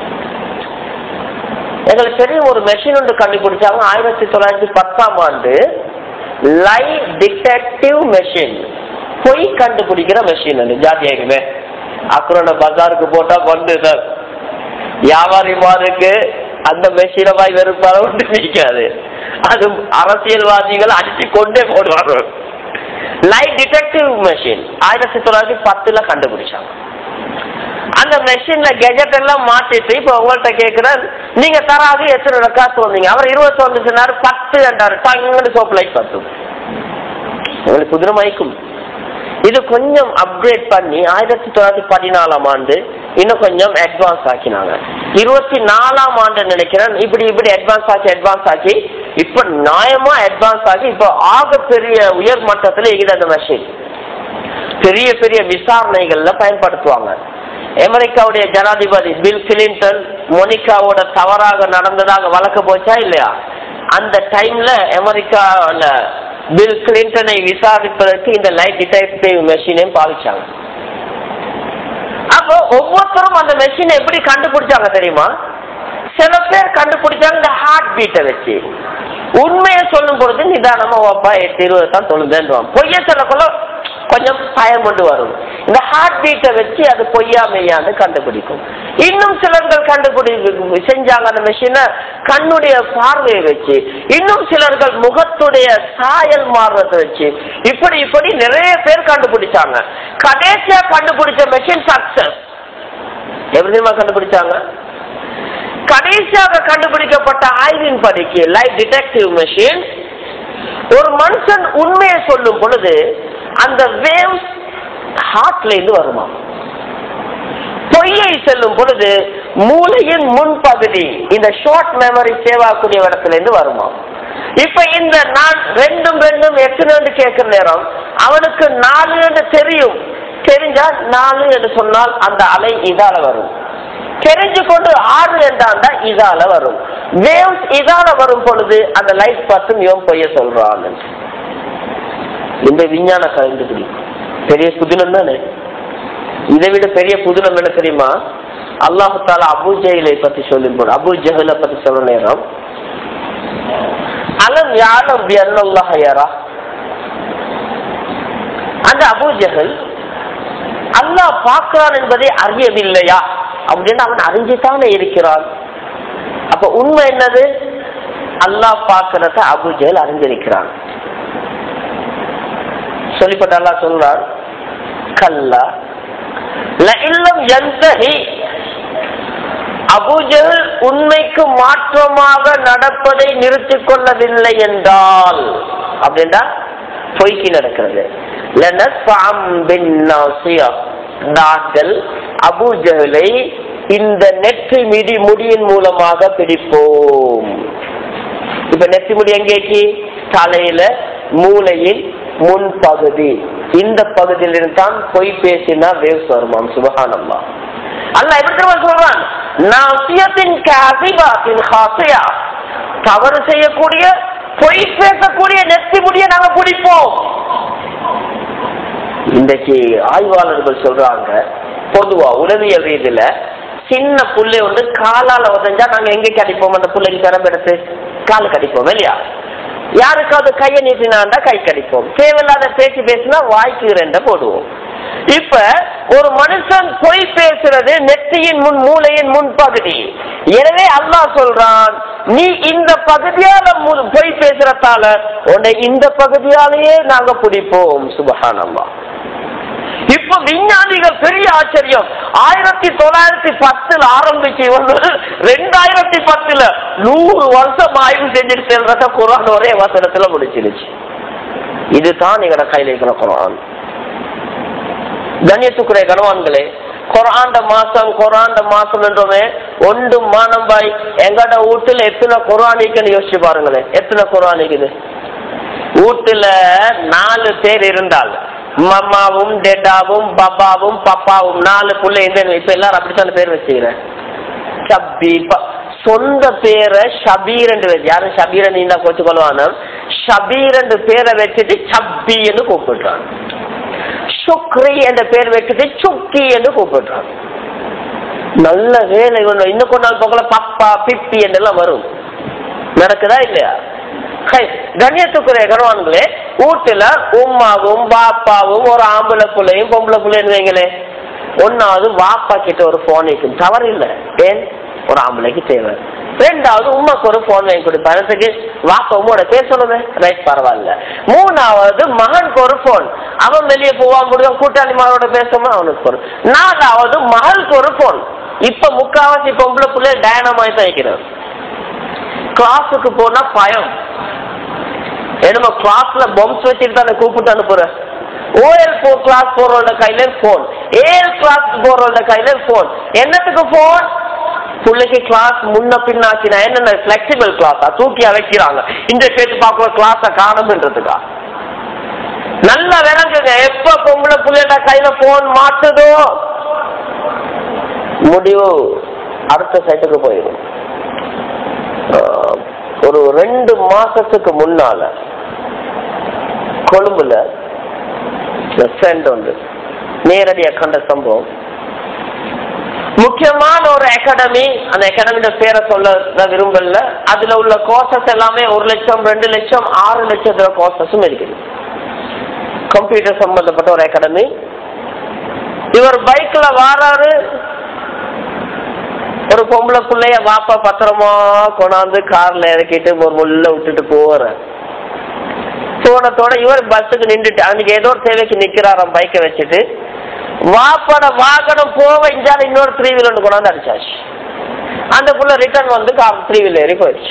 எங்களுக்கு தெரியும் ஒரு மெஷின் ஒன்று கண்டுபிடிச்சாங்க ஆயிரத்தி தொள்ளாயிரத்தி பத்தாம் ஆண்டு லை டிடெக்டிவ் மெஷின் பொய் கண்டுபிடிக்கிற மெஷின் அது ஜாதியாகுமே அப்புறம் பஜாருக்கு போட்டா கொண்டு வியாபாரிமாருக்கு அந்த மெஷினை வாய் வெறுப்பால ஒன்று நிற்காது அது அரசியல்வாதிகள் அடிச்சு கொண்டே போடுவாங்க லை டிடெக்டிவ் மெஷின் ஆயிரத்தி தொள்ளாயிரத்தி பத்துல கண்டுபிடிச்சாங்க அந்த மெஷின்ல கெஜெட் எல்லாம் மாத்திட்டு இப்ப உங்கள்ட்ட கேக்குறேன் நீங்க தராது எத்தனை ரெக்கார்ட் வந்தீங்க அவர் இருபத்தி ஒன்று சொன்னாரு பத்து என்றாரு டங்குன்னு சோப்பு லைட் பத்து உங்களுக்கு குதிரை மயக்கும் இது கொஞ்சம் அப்கிரேட் பண்ணி ஆயிரத்தி தொள்ளாயிரத்தி பதினாலாம் ஆண்டு இன்னும் கொஞ்சம் அட்வான்ஸ் ஆக்கினாங்க இருபத்தி நாலாம் ஆண்டு நினைக்கிறேன் இப்படி இப்படி அட்வான்ஸ் ஆக்கி அட்வான்ஸ் ஆக்கி இப்ப நியாயமா அட்வான்ஸ் ஆகி இப்ப ஆக பெரிய உயர் மட்டத்துல இருக்குது அந்த மெஷின் பெரிய பெரிய விசாரணைகள்ல பயன்படுத்துவாங்க அமெரிக்காவுடைய ஜனாதிபதி பில் கிளின்டன் மொனிகாவோட தவறாக நடந்ததாக வழக்கு போச்சா இல்லையா அந்த டைம்ல அமெரிக்கால பில் கிளின்டனை விசாரிப்பதற்கு இந்த லைட் டிடெக்டிவ் மெஷினையும் பாவிச்சாங்க அப்போ ஒவ்வொருத்தரும் அந்த மெஷினை எப்படி கண்டுபிடிச்சாங்க தெரியுமா சில பேர் கண்டுபிடிச்சாங்க இந்த ஹார்ட் பீட்டை வச்சு உண்மையை சொல்லும் பொழுது நிதானமா ஓப்பா எட்டு இருபது தான் தொழுதுன்றான் பொய்ய சொல்லக்குள்ள கொஞ்சம் பயம் கொண்டு வரும் இந்த ஹார்ட் பீட்டை வச்சு அது பொய்யா மெய்யான்னு கண்டுபிடிக்கும் இன்னும் சிலர்கள் கண்டுபிடி செஞ்சாங்க அந்த மிஷினை கண்ணுடைய பார்வையை வச்சு இன்னும் சிலர்கள் முகத்துடைய சாயல் மாறுறதை வச்சு இப்படி இப்படி நிறைய பேர் கண்டுபிடிச்சாங்க கடைசியா கண்டுபிடிச்ச மெஷின் சக்சஸ் எப்படிமா கண்டுபிடிச்சாங்க கடைசியாக கண்டுபிடிக்கப்பட்ட ஆய்வின் படிக்கு லைட் டிடெக்டிவ் மெஷின் ஒரு மனுஷன் உண்மையை சொல்லும் பொழுது அந்த வேவ்ஸ் ஹார்ட்ல இருந்து வருமா பொய்யை செல்லும் பொழுது மூளையின் முன்பகுதி இந்த ஷார்ட் மெமரி சேவாக்கூடிய இடத்துல இருந்து வருமா இப்ப இந்த நான் ரெண்டும் ரெண்டும் எத்தனை கேட்கிற நேரம் அவனுக்கு நாலு என்று தெரியும் தெரிஞ்சா நாலு என்று சொன்னால் அந்த அலை இதால வரும் தெரிஞ்சு கொண்டு ஆறு என்றாண்டா இதால வரும் வேவ்ஸ் இதால வரும் பொழுது அந்த லைட் பார்த்து இவன் பொய்ய சொல்றான் இந்த விஞ்ஞான கண்டுபிடி பெரிய புதினம் தானே இதை விட பெரிய புதினம் என்ன தெரியுமா அல்லாஹு தாலா அபு ஜெயிலை பத்தி சொல்லி போடு அபு ஜஹலை பத்தி சொல்ற நேரம் அலம் யானம் அல்லாஹ் யாரா அந்த அபு ஜஹல் அல்லாஹ் பார்க்கிறான் என்பதை அறியவில்லையா அப்படின்னு அவன் அறிஞ்சுதானே இருக்கிறான் அப்ப உண்மை என்னது அல்லாஹ் பார்க்கிறத அபு ஜஹல் அறிஞ்சிருக்கிறான் சொல்லிப்பட்ட அல்லாஹ் சொல்றான் கல்லா லஇல்லம் யந்தஹி அபுஜல் உண்மைக்கு மாற்றமாக நடப்பதை நிறுத்திக் கொள்ளவில்லை என்றால் அப்படின்னா பொய்க்கு நடக்கிறது நாங்கள் அபுஜலை இந்த நெற்றி மிடி முடியின் மூலமாக பிடிப்போம் இப்ப நெற்றி முடி எங்கேக்கு தலையில மூளையின் முன்பகுதி இந்த பகுதியிலிருந்து தான் பொய் பேசினா வேவ்ஸ் வருமாம் சுபகானம்மா அல்ல எப்படி சொல்றான் நாசியத்தின் காசிபாத்தின் ஹாசியா தவறு செய்யக்கூடிய பொய் பேசக்கூடிய நெத்தி முடிய நாங்க பிடிப்போம் இன்றைக்கு ஆய்வாளர்கள் சொல்றாங்க பொதுவா உளவியல் ரீதியில சின்ன புள்ளை வந்து காலால உதஞ்சா நாங்க எங்க கடிப்போம் அந்த புள்ளைக்கு திறம்பு எடுத்து கால் கடிப்போம் இல்லையா யாருக்காவது கையை நீட்டினாண்டா கை கடிப்போம் தேவையில்லாத பேச்சு பேசினா வாய்க்கு ரெண்ட போடுவோம் இப்ப ஒரு மனுஷன் பொய் பேசுறது நெத்தியின் முன் மூளையின் முன் பகுதி எனவே அல்லாஹ் சொல்றான் நீ இந்த பகுதியால மு- பொய் பேசுறதால உன்னை இந்த பகுதியாலேயே நாங்க பிடிப்போம் சுபஹானல்லா இப்ப விஞ்ஞானிகள் பெரிய ஆச்சரியம் ஆயிரத்தி தொள்ளாயிரத்தி பத்துல ஆரம்பிச்சு இவங்க ரெண்டாயிரத்தி பத்துல நூறு வருஷம் ஆய்வு செஞ்சுட்டு செல்றத குரான் ஒரே வசனத்துல முடிச்சிருச்சு இதுதான் எங்களோட கையில இருக்கிற குரான் கண்ணியத்துக்குரிய கணவான்களே குராண்ட மாசம் குராண்ட மாசம் என்றோமே ஒன்று மானம்பாய் எங்கட வீட்டுல எத்தனை குரான் இருக்குன்னு யோசிச்சு பாருங்களேன் எத்தனை குரான் இருக்குது வீட்டுல நாலு பேர் இருந்தால் மம்மாவும் டெட்டாவும் பப்பாவும் பப்பாவும் நாலு புள்ள இந்த இப்ப எல்லாரும் அப்படித்தான் பேர் வச்சுக்கிறேன் சப்பி ப- சொந்த பேரை ஷபீர் என்று வச்சு யாரும் ஷபீர் நீ தான் கோச்சு கொள்வான ஷபீர் என்று பேரை வச்சுட்டு சப்பி என்று கூப்பிடுறான் சுக்ரி என்ற பேர் வச்சுட்டு சுக்கி என்று கூப்பிடுறான் நல்ல வேலை ஒண்ணு இன்னும் கொஞ்ச நாள் போகல பப்பா பிப்பி என்றெல்லாம் வரும் நடக்குதா இல்லையா ஹை, கண்ணியத்துக்குரிய கருவான்களே வீட்டுல உம்மாவும் பாப்பாவும் ஒரு ஆம்பளை பிள்ளையும் பொம்பளை பிள்ளைன்னு வைங்களே ஒன்னாவது வாப்பா கிட்ட ஒரு போன் இருக்கும் தவறு இல்லை ஏன் ஒரு ஆம்பளைக்கு தேவை ரெண்டாவது உமாக்கு ஒரு போன் வாங்கி கொடுப்பேன் அதுக்கு வாப்பா உம்மோட பேர் சொல்லுங்க ரைட் பரவாயில்ல மூணாவது மகனுக்கு ஒரு போன் அவன் வெளியே போவான் முடியும் கூட்டாளி மகனோட பேசுமா அவனுக்கு ஒரு நாலாவது மகளுக்கு ஒரு போன் இப்ப முக்காவாசி பொம்பளை பிள்ளை டயனமாய் தான் வைக்கிறான் கிளாஸுக்கு போனா பயம் என்னமோ கிளாஸ்ல பொம்ஸ் வச்சுட்டு தானே கூப்பிட்டு அனுப்புற ஓஎல் போ கிளாஸ் போறவங்க கையில போன் ஏஎல் கிளாஸ் போறவங்க கையில போன் என்னத்துக்கு போன் பிள்ளைக்கு கிளாஸ் முன்ன பின்னாக்கினா என்ன பிளெக்சிபிள் கிளாஸா தூக்கி வைக்கிறாங்க இந்த பேச்சு பார்க்குற கிளாஸ காணும்ன்றதுக்கா நல்லா விளங்குங்க எப்ப பொம்பளை பிள்ளைட கையில போன் மாட்டுதோ முடிவு அடுத்த சைட்டுக்கு போயிடும் ஆஹ், ஒரு ரெண்டு மாசத்துக்கு முன்னால கொழும்புல ஃப்ரெண்ட் உண்டு நேரடியா கண்ட சம்பவம் முக்கியமான ஒரு அகாடமி அந்த அகாடமியோட பேரை சொல்ல நான் விரும்பல அதுல உள்ள கோர்சஸ் எல்லாமே ஒரு லட்சம் ரெண்டு லட்சம் ஆறு லட்சத்துல கோர்சஸும் இருக்குது கம்ப்யூட்டர் சம்பந்தப்பட்ட ஒரு அகாடமி இவர் பைக்ல வாராரு ஒரு பொம்பளை பிள்ளைய வாப்பா பத்திரமா கொண்டாந்து கார்ல இறக்கிட்டு ஒரு முள்ள விட்டுட்டு போற போனத்தோட இவர் பஸ்ஸுக்கு நின்றுட்டு அன்னைக்கு ஏதோ ஒரு தேவைக்கு நிக்கிறாராம் பைக்கை வச்சுட்டு வாப்பட வாகனம் போக இஞ்சால இன்னொரு த்ரீ வீலர் கொண்டாந்து அடிச்சாச்சு அந்த புள்ள ரிட்டர்ன் வந்து கார் த்ரீ வீலர் ஏறி போயிடுச்சு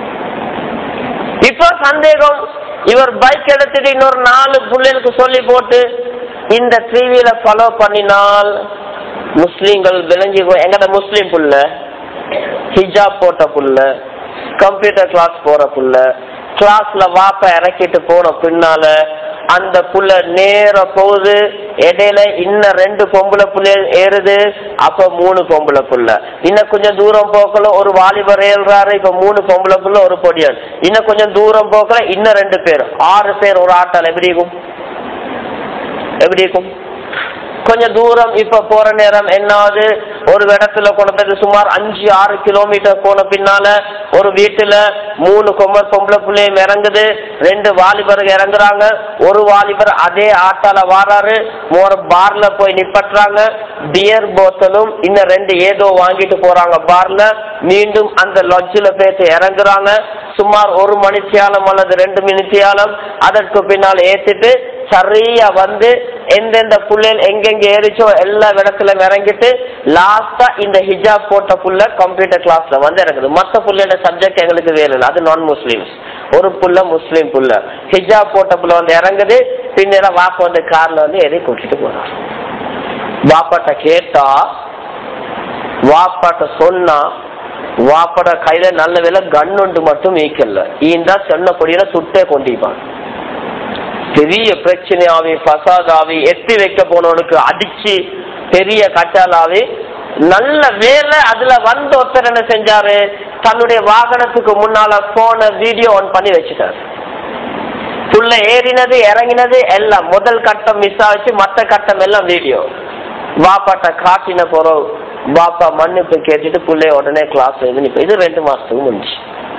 இப்போ சந்தேகம் இவர் பைக் எடுத்துட்டு இன்னொரு நாலு பிள்ளைகளுக்கு சொல்லி போட்டு இந்த த்ரீ வீலர் ஃபாலோ பண்ணினால் முஸ்லீம்கள் விளங்கி எங்கட முஸ்லீம் புள்ள ஹிஜாப் போட்ட புள்ள கம்ப்யூட்டர் கிளாஸ் போற புள்ள கிளாஸ்ல வாப்ப இறக்கிட்டு போன பின்னால அந்த புள்ள நேர போகுது இடையில இன்னும் ரெண்டு பொம்பளை புள்ள ஏறுது அப்ப மூணு பொம்பளை புள்ள இன்னும் கொஞ்சம் தூரம் போக்கல ஒரு வாலிபர் ஏறுறாரு இப்ப மூணு பொம்பளை புள்ள ஒரு பொடியன் இன்னும் கொஞ்சம் தூரம் போக்கல இன்னும் ரெண்டு பேர் ஆறு பேர் ஒரு ஆட்டால் எப்படி இருக்கும் எப்படி இருக்கும் கொஞ்சம் தூரம் இப்ப போற நேரம் என்னாவது ஒரு இடத்துல கொண்டது சுமார் அஞ்சு ஆறு கிலோமீட்டர் போன பின்னால ஒரு வீட்டுல மூணு கொம்மர் பொம்பளை பிள்ளையும் இறங்குது ரெண்டு வாலிபர் இறங்குறாங்க ஒரு வாலிபர் அதே ஆட்டால வாராரு ஒரு பார்ல போய் நிப்பட்டுறாங்க பியர் போத்தலும் இன்னும் ரெண்டு ஏதோ வாங்கிட்டு போறாங்க பார்ல மீண்டும் அந்த லட்ஜில் போயிட்டு இறங்குறாங்க சுமார் ஒரு மணித்தியாலம் அல்லது ரெண்டு மணித்தியாலம் அதற்கு பின்னால் ஏத்திட்டு சரியா வந்து எந்தெந்த புள்ளைகள் எங்கெங்க ஏறிச்சோ எல்லா இடத்துல இறங்கிட்டு லாஸ்டா இந்த ஹிஜாப் போட்ட புள்ள கம்ப்யூட்டர் கிளாஸ்ல வந்து இறங்குது மத்த புள்ளையோட சப்ஜெக்ட் எங்களுக்கு வேணும் அது நான் முஸ்லிம்ஸ் ஒரு புள்ள முஸ்லீம் புள்ள ஹிஜாப் போட்ட புள்ள வந்து இறங்குது பின்னர் வாப்பா வந்து கார்ல வந்து எதை கூட்டிட்டு போறான் வாப்பாட்ட கேட்டா வாப்பாட்ட சொன்னா வாப்பாட கையில நல்ல வேலை கண்ணுண்டு மட்டும் ஈக்கல்ல ஈந்தா சொன்னபடியில சுட்டே கொண்டிப்பான் பெரிய பிரச்சனையாவி பசாதாவி எத்தி வைக்க போனவனுக்கு அடிச்சு பெரிய கட்டாலாவி நல்ல வேலை அதுல வந்த ஒருத்தர் என்ன செஞ்சாரு தன்னுடைய வாகனத்துக்கு முன்னால போன வீடியோ ஆன் பண்ணி வச்சுட்டாரு புள்ள ஏறினது இறங்கினது எல்லாம் முதல் கட்ட கட்டம் மிஸ் ஆச்சு மத்த கட்டம் எல்லாம் வீடியோ பாப்பாட்ட காட்டின போறோம் பாப்பா மன்னிப்பு கேட்டுட்டு பிள்ளைய உடனே கிளாஸ் எழுதி இது ரெண்டு மாசத்துக்கு முடிஞ்சு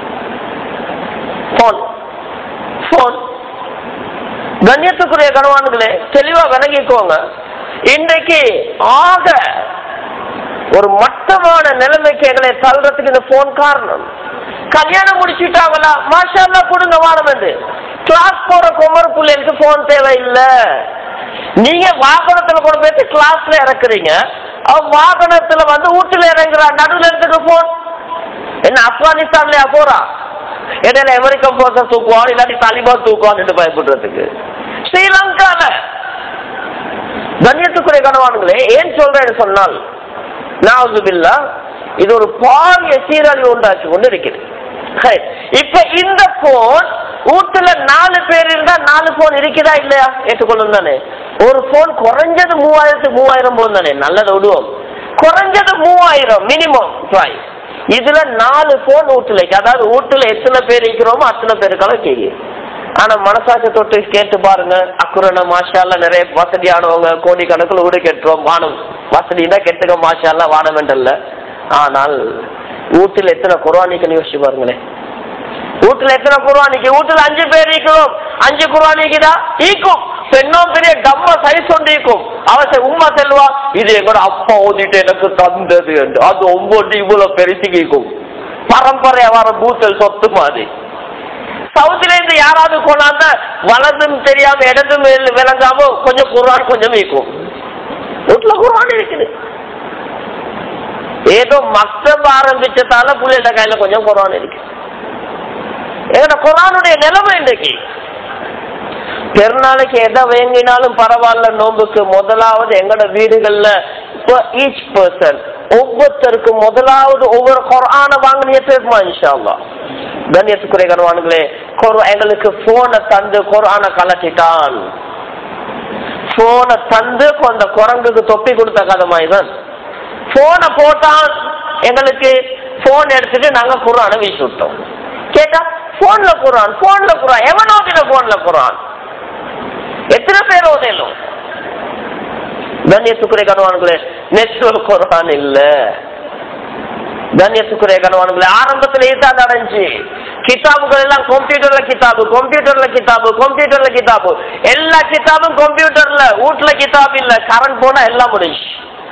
போன் போன் கண்ணியத்துக்குரிய கணவான்களே தெளிவா விளங்கிக்கோங்க இன்றைக்கு ஆக ஒரு மட்டமான நிலைமைக்கு எங்களை தள்ளுறதுக்கு இந்த போன் காரணம் கல்யாணம் முடிச்சுட்டாங்களா மாஷா அல்லா கொடுங்க வானம் என்று கிளாஸ் போற குமர் பிள்ளைகளுக்கு போன் தேவையில்லை நீங்க வாகனத்துல கொண்டு போயிட்டு கிளாஸ்ல இறக்குறீங்க அவன் வாகனத்துல வந்து வீட்டுல இறங்குறான் நடுவில் இருக்கிற போன் என்ன ஆப்கானிஸ்தான்லயா போறா இடையில அமெரிக்கன் போர்ஸ தூக்குவான் இல்லாட்டி தாலிபான் தூக்குவான் பயப்படுறதுக்கு ஸ்ரீலங்கால கண்ணியத்துக்குரிய கணவான்களே ஏன் சொல்றேன்னு சொன்னால் நாவுதுபில்லா இது ஒரு பாரிய சீரழிவு உண்டாச்சு கொண்டு இருக்குது சரி. இப்ப இந்த போன் வீட்டுல நாலு பேர் இருந்தா நாலு போன் இருக்குதா இல்லையா ஏற்றுக்கொள்ளும் தானே ஒரு போன் குறைஞ்சது மூவாயிரத்துக்கு மூவாயிரம் போன் தானே நல்லதை விடுவோம் குறைஞ்சது மூவாயிரம் மினிமம் பிரைஸ் இதுல நாலு போன் வீட்டுல இருக்கு அதாவது வீட்டுல எத்தனை பேர் இருக்கிறோமோ அத்தனை பேருக்கெல்லாம் தெரியும் ஆனா மனசாட்சி தொட்டு கேட்டு பாருங்க அக்குரண மாஷால நிறைய வசதியானவங்க கோடி கணக்குல வீடு கட்டுறோம் வானம் வசதினா கெட்டுக்க மாஷால வானமென்றல்ல ஆனால் வீட்டுல எத்தனை குர்வானிக்குன்னு யோசிச்சு பாருங்களேன் வீட்டுல எத்தனை குர்வானிக்கு வீட்டுல அஞ்சு பேர் இருக்கிறோம் அஞ்சு குர்வானிக்குதா ஈக்கும் பெண்ணும் பெரிய டம்ம சைஸ் ஒன்று ஈக்கும் அவன் உமா செல்வா இது எங்கட அப்பா ஓதிட்டு எனக்கு தந்தது என்று அது ஒவ்வொன்று இவ்வளவு பெருசு கேக்கும் பரம்பரையா வர பூத்தல் சொத்து மாதிரி சவுத்துல இருந்து யாராவது கொண்டாந்த வலதும் தெரியாம இடதும் வி- விளங்காம கொஞ்சம் குர்ஆன் கொஞ்சம் இருக்கும் வீட்டுல குர்ஆன் இருக்குது ஏதோ மக்தப் ஆரம்பிச்சதால புள்ளைட கையில கொஞ்சம் குர்ஆன் இருக்கு எங்கட குர்ஆனுடைய நிலைமை இன்றைக்கு பெருநாளைக்கு எதை வேங்கினாலும் பரவாயில்ல நோம்புக்கு முதலாவது எங்கட வீடுகள்ல இப்போ ஈச் பர்சன் ஒவ்வொருத்தருக்கும் முதலாவது ஒவ்வொரு குரான வாங்கினிய பேருமா இன்ஷா அல்லாஹ் கண்ணியத்துக்குரிய கணவான்களே குர் எங்களுக்கு போனை தந்து குரான கலட்டிட்டான் போனை தந்து அந்த குரங்குக்கு தொப்பி கொடுத்த கதை மாதிரிதான் போனை போட்டான் எங்களுக்கு போன் எடுத்துட்டு நாங்க குரானை வீசி விட்டோம் கேட்டா போன்ல குரான் போன்ல குரான் எவன் ஓதின போன்ல குரான் எத்தனை பேர் ஓதலும் கண்ணியத்துக்குரிய கணவான்களே நெட்வொர்க் குரான் இல்ல கண்ணியத்துக்குரிய கணவான்களே ஆரம்பத்துல இதுதான் நடந்துச்சு கிதாபுகள் எல்லாம் கம்ப்யூட்டர்ல கிதாபு கம்ப்யூட்டர்ல கிதாபு கம்ப்யூட்டர்ல கிதாபு எல்லா கிதாபும் கம்ப்யூட்டர்ல வீட்டுல கிதாபு இல்ல கரண்ட் போனா எல்லாம் முடிஞ்சு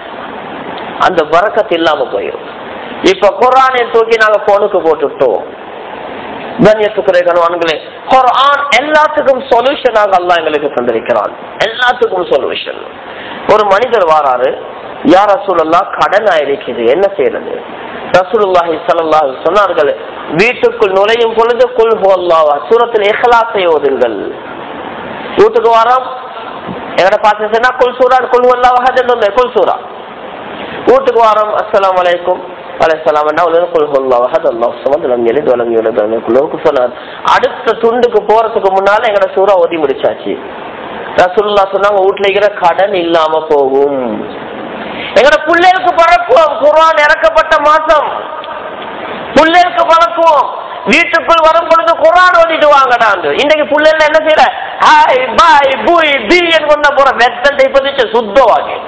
அந்த வரக்கத்து இல்லாம போயிடும் இப்ப குரானை தூக்கி நாங்க போனுக்கு போட்டுட்டோம் கண்ணியத்துக்குரிய கணவான்களே குர்ஆன் எல்லாத்துக்கும் சொல்யூஷனாக அல்லாஹ் எங்களுக்கு தந்திருக்கிறான் எல்லாத்துக்கும் சொல்யூஷன் ஒரு மனிதர் வாராரு யார் ரசூலுல்லா கடன் ஆயிருக்குது என்ன செய்யறது ரசூலுல்லாஹி ஸல்லல்லாஹு அலைஹி சொன்னார்கள் வீட்டுக்குள் நுழையும் பொழுது குல் ஹுவல்லாஹ் சூரத்தில் இஹ்லாஸை ஓதுங்கள் வீட்டுக்கு வரோம் எங்கட பார்த்து சொன்னா குல் சூரா குல் ஹுவல்லாஹ் அஹத் குல் சூரா வீட்டுக்கு வரோம் அஸ்ஸலாமு அலைக்கும் அலைஹிஸ்ஸலாம் குல் ஹுவல்லாஹ் அஹத் அல்லாஹ் ஸமத் லம் யலித் வலம் யூலத் வலம் யகுல் லஹு குஃபுவன் அஹத் அடுத்த துண்டுக்கு போறதுக்கு முன்னால எங்கட சூரா ஓதி முடிச்சாச்சு ரசூலுல்லாஹ் சொன்னாங்க வீட்டுல இருக்கிற கடன் இல்லாம போகும் எங்கட பிள்ளைகளுக்கு பழக்குவோம் குர்ஆன் இறக்கப்பட்ட மாசம் பிள்ளைகளுக்கு பழக்குவோம் வீட்டுக்குள் வரும் பொழுது குர்ஆன் ஓதிட்டு வாங்கடாங்க இன்னைக்கு பிள்ளைகள் என்ன செய்யற ஹாய் பாய் பூய் பி கொண்ட போற வெத்தல் இப்போதைக்கு சுத்தவாகி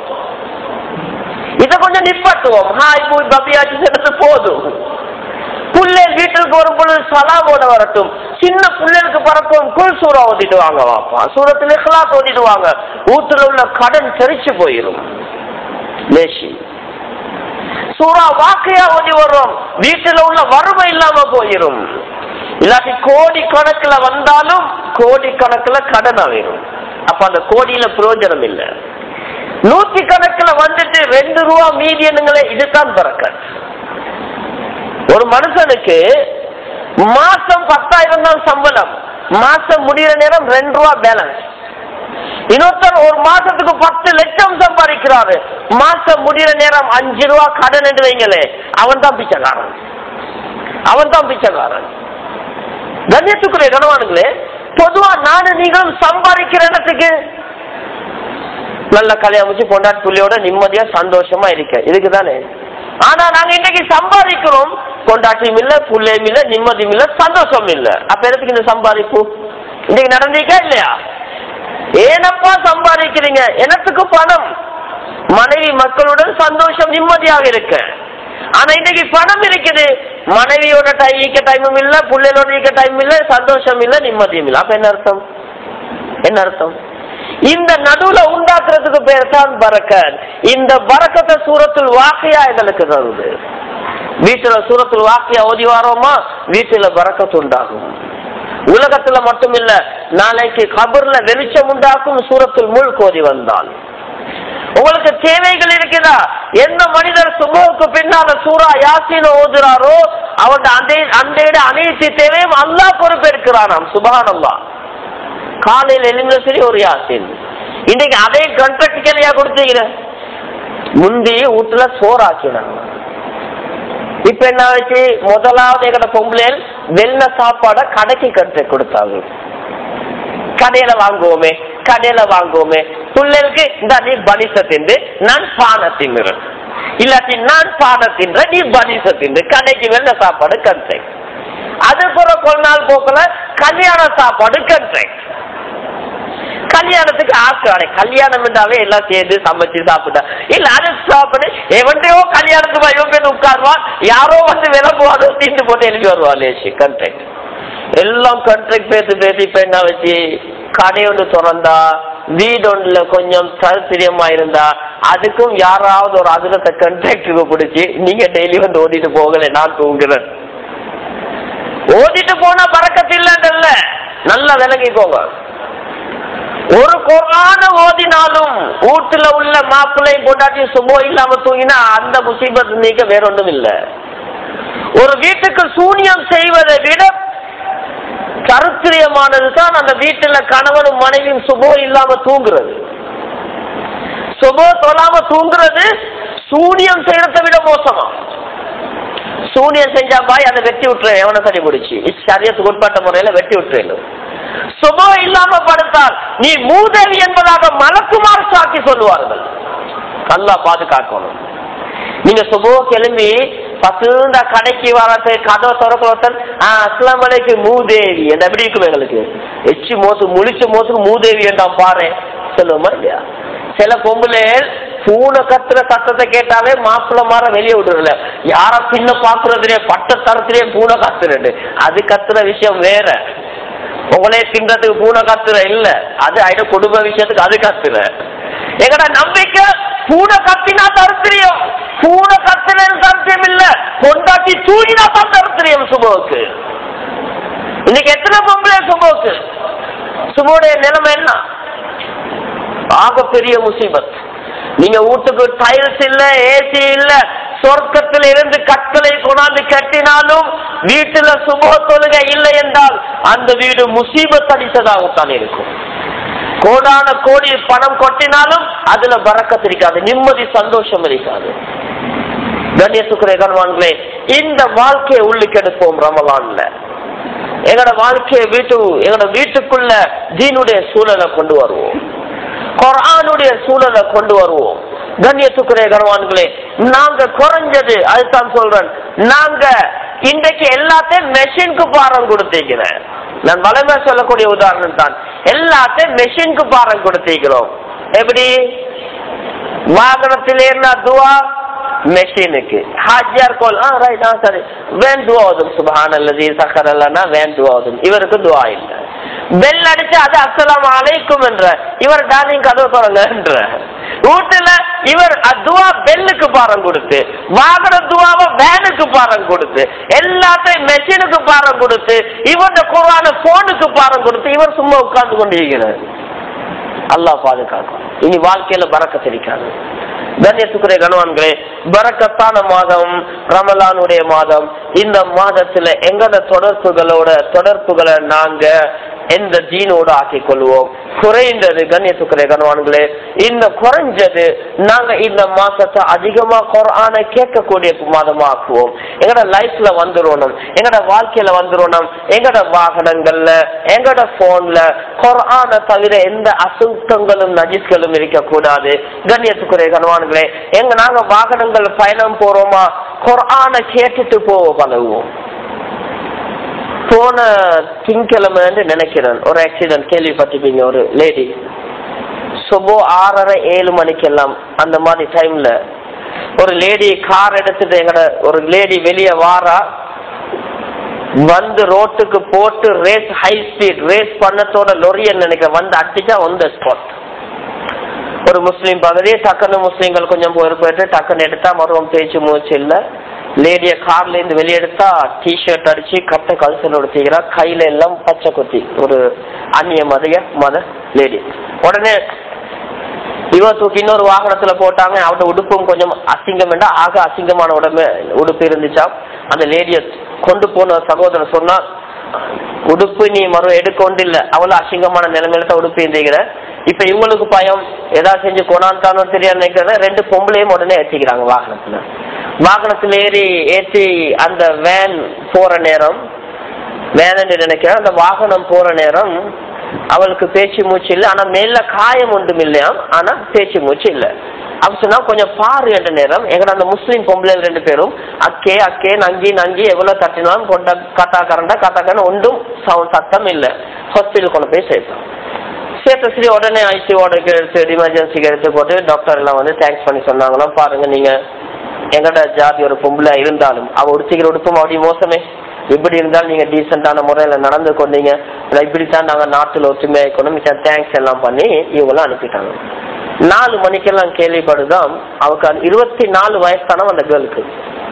இத கொஞ்சம் நிப்பாட்டுவோம் ஹாய் பூய் பபியாச்சு சென்று போதும் புள்ளை வீட்டுக்கு வரும் பொழுது சலாமோட வரட்டும் சின்ன பிள்ளைகளுக்கு பறக்கும் குல் சூறா ஓதிட்டு வாங்க வாப்பா சூரத்தில் இஹ்லாஸ் ஓதிட்டு வாங்க ஊத்துல உள்ள கடன் தெரிச்சு போயிடும் லேசி சூறா வாக்கையா ஓதி வர்றோம் வீட்டுல உள்ள வறுமை இல்லாம போயிடும் இல்லாட்டி கோடி கணக்குல வந்தாலும் கோடி கணக்குல கடன் ஆயிரும் அப்ப அந்த கோடியில பிரயோஜனம் இல்லை நூத்தி கணக்குல வந்துட்டு ரெண்டு ரூபா மீதியனுங்களே இதுதான் பறக்க ஒரு மனுஷனுக்கு மாசம் பத்தாயிரம் தான் சம்பளம் மாசம் முடிகிற நேரம் ரெண்டு ரூபா பேலன்ஸ் இன்னொருத்தர் ஒரு மாசத்துக்கு பத்து லட்சம் சம்பாதிக்கிறாரு மாசம் முடிகிற நேரம் அஞ்சு ரூபா கடன் என்று வைங்களே அவன் தான் பிச்சைக்காரன் அவன் தான் பிச்சைக்காரன் கண்ணியத்துக்குரிய கனவானுங்களே பொதுவா நானும் நீங்களும் சம்பாதிக்கிற இடத்துக்கு நல்ல கல்யாணம் வச்சு பொண்டாட்டி புள்ளியோட நிம்மதியா சந்தோஷமா இருக்க இதுக்கு தானே ஆனா நாங்க இன்னைக்கு சம்பாதிக்கிறோம் கொண்டாட்டியும் இல்ல புள்ளையும் இல்ல நிம்மதியும் இல்ல சந்தோஷம் இல்ல அப்ப எதுக்கு இந்த சம்பாதிப்பு இன்னைக்கு நடந்தீக்கா இல்லையா ஏனப்பா சம்பாதிக்கிறீங்க எனக்கு பணம் மனைவி மக்களுடன் சந்தோஷம் நிம்மதியாக இருக்க ஆனா இன்னைக்கு பணம் இருக்குது மனைவியோட டைக்க டைமும் இல்ல பிள்ளைகளோட இருக்க டைம் இல்ல சந்தோஷம் இல்ல நிம்மதியும் இல்ல அப்ப என்ன அர்த்தம் என்ன அர்த்தம் இந்த நடுவுல உண்டாக்குறதுக்கு பேர் தான் பரக்கத் இந்த பரக்கத்தை சூரத்தில் வாக்கையா எங்களுக்கு தருது வீட்டுல சூரத்தில் வாக்கியா ஓதி வரோமா வீட்டுல பரக்கத்து உண்டாகும் உலகத்துல மட்டும் இல்ல நாளைக்கு கபர்ல வெளிச்சம் உண்டாக்கும் சூரத்தில் முள் கோதி வந்தால் உங்களுக்கு தேவைகள் இருக்குதா எந்த மனிதர் சுமவுக்கு பின்னால சூரா யாசின ஓதுறாரோ அவன் அந்த அந்த அனைத்து தேவையும் அல்லாஹ் பொறுப்பேற்கிறானாம் சுபஹான் அல்லாஹ் காலையில் எழுந்த சரி ஒரு யாசின் இன்னைக்கு அதே கண்ட்ராக்டிக்கலையா கொடுத்தீங்க முந்தி வீட்டுல சோறாக்கினாங்க இப்ப என்ன ஆச்சு முதலாவது எங்கட பொம்பளையல் வெள்ள சாப்பாட கடைக்கு கட்டு கொடுத்தாங்க கடையில வாங்குவோமே கடையில வாங்குவோமே பிள்ளைகளுக்கு இந்த நீ பனிச தின்று நான் பானை தின்னுறேன் இல்லாட்டி நான் பானை தின்ற நீ பனிச தின்று கடைக்கு வெள்ள சாப்பாடு கண்ட்ராக்ட் அது பிற கொஞ்ச நாள் போக்கல கல்யாண சாப்பாடு கண்ட்ராக்ட் கல்யாணத்துக்கு ஆசை கல்யாணம் என்றாவே எல்லாம் சேர்ந்து சமைச்சு சாப்பிட்டா இல்ல அது சாப்பிடு எவன்டையோ கல்யாணத்துக்கு ஐயோ பேர் உட்காருவான் யாரோ வந்து விளம்புவாதோ தீண்டு போட்டு எழுதி வருவா லேசி கண்ட்ராக்ட் எல்லாம் கண்ட்ராக்ட் பேசி பேசி இப்ப என்ன வச்சு கடை ஒன்று திறந்தா வீடு ஒன்றுல கொஞ்சம் சரித்திரியமா இருந்தா அதுக்கும் யாராவது ஒரு அதிரத்தை கண்ட்ராக்டுக்கு பிடிச்சி நீங்க டெய்லி வந்து ஓடிட்டு போகல நான் தூங்குறேன் ஓடிட்டு போனா பறக்கத்தில்லைன்றல்ல நல்லா விளங்கிக்கோங்க ஒரு குரான ஓதினாலும் வீட்டுல உள்ள மாப்பிள்ளையும் பொண்டாட்டி சுபோ இல்லாம தூங்கினா அந்த முசீபத் நீக்க வேற ஒன்றும் இல்ல ஒரு வீட்டுக்கு சூனியம் செய்வதை விட கருத்திரியமானது தான் அந்த வீட்டுல கணவனும் மனைவியும் சுபோ இல்லாம தூங்குறது சுபோ தொழாம தூங்குறது சூனியம் செய்யறதை விட மோசமா சூனியம் செஞ்சா பாய் அதை வெட்டி விட்டுறேன் எவனை சரி பிடிச்சி சரியத்துக்கு உட்பட்ட முறையில வெட்டி விட்டுறேன் சுபோ இல்லாம படுத்தால் நீ மூதேவி என்பதாக மலக்குமார் சாக்கி சொல்லுவார்கள் நல்லா பாதுகாக்கணும் நீங்க சுபோ கிளம்பி பசுந்த கடைக்கு வரது கதவை திறக்கிறோத்தன் அஸ்லாம் அலைக்கு மூதேவி என்ன எப்படி இருக்கும் எங்களுக்கு எச்சி மோசு முழிச்ச மோசுக்கு மூதேவி என்றான் பாரு சொல்லுவோமா இல்லையா சில பொம்பளை பூனை கத்துற சத்தத்தை கேட்டாவே மாப்பிள்ள மாற வெளியே விடுறல யார பின்ன பாக்குறதுலயே பட்ட தரத்திலேயே பூனை கத்துறது அது கத்துற விஷயம் வேற உங்களே தின்றதுக்கு பூனை கத்துற இல்ல அது ஆயிட குடும்ப விஷயத்துக்கு அது கத்துற எங்கட நம்பிக்கை பூனை கத்தினா தருத்திரியம் பூனை கத்துறேன்னு தருத்தியம் இல்ல கொண்டாட்டி தூங்கினா தான் தருத்திரியம் சுபோக்கு இன்னைக்கு எத்தனை பொம்பளை சுபோக்கு சுபோடைய நிலைமை என்ன ஆக பெரிய முசீபத் நீங்க வீட்டுக்கு டைல்ஸ் இல்ல ஏசி இல்ல சொர்க்கத்தில் இருந்து கற்களை கொண்டாந்து கட்டினாலும் வீட்டுல சுப தொழுகை இல்லை என்றால் அந்த வீடு முசீபத் அடித்ததாகத்தான் இருக்கும் கோடான கோடி பணம் கொட்டினாலும் அதுல பறக்கத்து இருக்காது நிம்மதி சந்தோஷம் இருக்காது கண்ணியத்துக்குரிய கண்வான்களே இந்த வாழ்க்கையை உள்ளுக்கெடுப்போம் ரமலான்ல எங்களோட வாழ்க்கையை வீட்டு எங்களோட வீட்டுக்குள்ள தீனுடைய சூழலை கொண்டு வருவோம் குரானுடைய சூழலை கொண்டு வருவோம் கண்ணியத்துக்குரிய கர்வான்களே நாங்க குறைஞ்சது அதுதான் சொல்றேன் நாங்க இன்றைக்கு எல்லாத்தையும் மெஷினுக்கு பாரம் கொடுத்திருக்கிறேன் நான் வளமை சொல்லக்கூடிய உதாரணம் தான் எல்லாத்தையும் மெஷினுக்கு பாரம் கொடுத்திருக்கிறோம் எப்படி வாகனத்தில் ஏறினா துவா மெஷினுக்கு ஹாஜியார் கோல் ஆ ரைட் ஆ சரி வேன் துவா ஓதும் சுபஹான் அல்லது சக்கர் அல்லனா வேன் துவா ஓதும் இவருக்கு துவா இல்லை பெல் அடிச்சு அது அஸ்லாம் அலைக்கும் என்ற இவர் டார்லிங் கதவு தொடங்க என்ற வீட்டுல இவர் துவா பெல்லுக்கு பாரம் கொடுத்து வாகன துவாவை வேனுக்கு பாரம் கொடுத்து எல்லாத்தையும் மெஷினுக்கு பாரம் கொடுத்து இவருடைய குரான போனுக்கு பாரம் கொடுத்து இவர் சும்மா உட்கார்ந்து கொண்டிருக்கிறார் அல்லாஹ் பாதுகாக்கும் இனி வாழ்க்கையில பறக்க தெரிக்காது கண்ணியத்துக்குரிய கணவான்களே பறக்கத்தான மாதம் ரமலானுடைய மாதம் இந்த மாதத்துல எங்கட தொடர்புகளோட தொடர்புகளை நாங்க எந்த ஜீனோடு ஆக்கிக் கொள்வோம் குறைந்தது கண்ணியத்துக்குரிய கணவான்களே இந்த குறைஞ்சது நாங்க இந்த மாசத்தை அதிகமா குரான கேட்கக்கூடிய மாதமா ஆக்குவோம் எங்கட லைஃப்ல வந்துடணும் எங்கட வாழ்க்கையில வந்துடணும் எங்கட வாகனங்கள்ல எங்கட போன்ல குரான தவிர எந்த அசுத்தங்களும் நஜிஸ்களும் இருக்கக்கூடாது கண்ணியத்துக்குரிய கணவான்களே எங்க நாங்க வாகனங்கள் பயணம் போறோமா குரான கேட்டுட்டு போவோம் பழகுவோம் போன திங்கிழமைன்னு நினைக்கிறேன் ஒரு ஆக்சிடென்ட் கேள்விப்பட்டிருப்பீங்க ஒரு லேடி சுபோ ஆறரை ஏழு மணிக்கெல்லாம் அந்த மாதிரி டைம்ல ஒரு லேடி கார் எடுத்துட்டு எங்கட ஒரு லேடி வெளியே வாரா வந்து ரோட்டுக்கு போட்டு ரேஸ் ஹை ஸ்பீட் ரேஸ் பண்ணத்தோட லொரியன் நினைக்கிறேன் வந்து அடிச்சா on the ஸ்பாட் ஒரு முஸ்லீம் பகுதி டக்குன்னு முஸ்லீம்கள் கொஞ்சம் போய் போயிட்டு டக்குன்னு எடுத்தா மருவம் பேச்சு மூச்சு இல்ல லேடிய கார்ல இருந்து வெளியெடுத்தா டிஷர்ட் அடிச்சு கட்ட கழுத்துல உடுத்திக்கிறா கையில எல்லாம் பச்சை குத்தி ஒரு அந்நிய மதிய மத லேடி உடனே இவ தூக்கி இன்னொரு வாகனத்துல போட்டாங்க அவட உடுப்பும் கொஞ்சம் அசிங்கம் வேண்டாம் ஆக அசிங்கமான உடம்பு உடுப்பு இருந்துச்சா அந்த லேடிய கொண்டு போன சகோதரன் சொன்னா உடுப்பு நீ மறு எடுக்க ஒன்று இல்ல அவ்வளவு அசிங்கமான நிலைமையில தான் உடுப்பு இருந்தீங்கிற இப்ப இவங்களுக்கு பயம் ஏதாவது செஞ்சு கொண்டாந்தானோ தெரியாது நினைக்கிறத ரெண்டு பொம்பளையும் உடனே ஏற்றிக்கிறாங்க வாகனத்துல வாகனத்துல ஏறி ஏற்றி அந்த வேன் போற நேரம் வேன் நினைக்கிறேன் அந்த வாகனம் போற நேரம் அவளுக்கு பேச்சு மூச்சு இல்லை ஆனா மேல காயம் ஒன்றும் இல்லையாம் ஆனா பேச்சு மூச்சு இல்லை அப்ப சொன்னா கொஞ்சம் பாரு என்ற நேரம் எங்கட அந்த முஸ்லீம் பொம்பளை ரெண்டு பேரும் அக்கே அக்கே நங்கி நங்கி எவ்வளவு தட்டினாலும் கொண்ட கத்தா கரண்டா கத்தா கரண்டா ஒன்றும் சவுண்ட் சத்தம் இல்லை ஹாஸ்பிட்டல் கொண்டு போய் சேர்த்தோம் சேர்த்த சரி உடனே ஐசிஓட எடுத்து எமர்ஜென்சிக்கு எடுத்து போட்டு டாக்டர் எல்லாம் வந்து தேங்க்ஸ் பண்ணி சொன்னாங்களாம் பாருங்க நீங்க எங்கட ஜாதி ஒரு பொம்பளை இருந்தாலும் அவ உடுத்திக்கிற உடுப்பும் அப்படி மோசமே இப்படி இருந்தாலும் நீங்க டீசென்டான முறையில நடந்து கொண்டீங்க இல்ல இப்படித்தான் நாங்க நாட்டுல ஒற்றுமையா இருக்கணும் மிச்சம் தேங்க்ஸ் எல்லாம் பண்ணி இவங்களாம் அனுப்பிட்டாங்க நாலு மணிக்கெல்லாம் கேள்விப்படுதான் அவருக்கு இருபத்தி நாலு வயசான அந்த கேர்ளுக்கு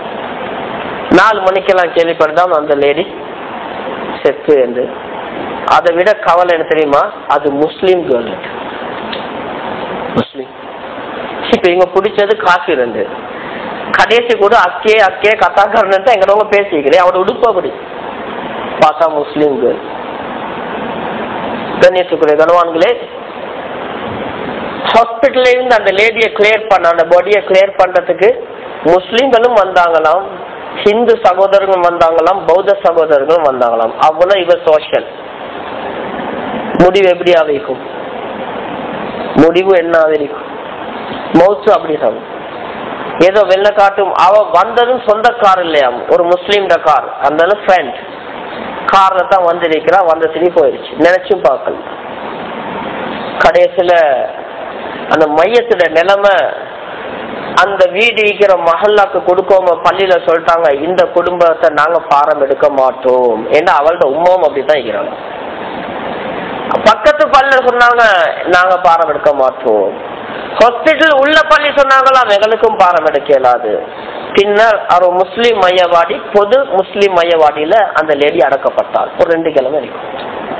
நாலு மணிக்கெல்லாம் கேள்விப்படுதான் அந்த லேடி செத்து என்று அதை விட கவலை என்ன தெரியுமா அது முஸ்லீம் கேர்ள் முஸ்லீம் இப்ப இவங்க பிடிச்சது காசு ரெண்டு கடைசி கூட அக்கே அக்கே கத்தாக்காரன் தான் எங்களவங்க பேசிக்கிறேன் அவரோட உடுப்பு அப்படி பார்த்தா முஸ்லீம் கேர்ள் கண்ணியத்துக்குரிய கனவான்களே ஹாஸ்பிட்டல்ல இருந்து அந்த லேடியை கிளியர் பண்ண அந்த பாடியை கிளியர் பண்றதுக்கு முஸ்லீம்களும் வந்தாங்களாம் ஹிந்து சகோதரர்களும் வந்தாங்களாம் பௌத்த சகோதரர்களும் வந்தாங்களாம் அவ்வளவு இவ சோஷியல் முடிவு எப்படி ஆகிக்கும் முடிவு என்ன ஆகிருக்கும் மௌத்து அப்படிதான் ஏதோ வெள்ள காட்டும் அவ வந்ததும் சொந்த கார் இல்லையாம் ஒரு முஸ்லீம் கார் அந்த ஃப்ரெண்ட் கார்ல தான் வந்து நிக்கிறா வந்த சரி போயிடுச்சு நினைச்சும் பார்க்கல கடைசியில அந்த மையத்துல நிலைமை அந்த வீடு இருக்கிற மஹல்லாக்கு கொடுக்காம பள்ளியில சொல்லிட்டாங்க இந்த குடும்பத்தை நாங்க பாரம் எடுக்க மாட்டோம் ஏன்னா அவளோட உமாவும் அப்படித்தான் இருக்கிறாங்க பக்கத்து பள்ளியில சொன்னாங்க நாங்க பாரம் எடுக்க மாட்டோம் ஹாஸ்பிட்டல் உள்ள பள்ளி சொன்னாங்களாம் எங்களுக்கும் பாரம் எடுக்க இயலாது பின்னர் அவர் முஸ்லீம் மையவாடி பொது முஸ்லீம் மையவாடியில அந்த லேடி அடக்கப்பட்டாள் ஒரு ரெண்டு கிழமை இருக்கும்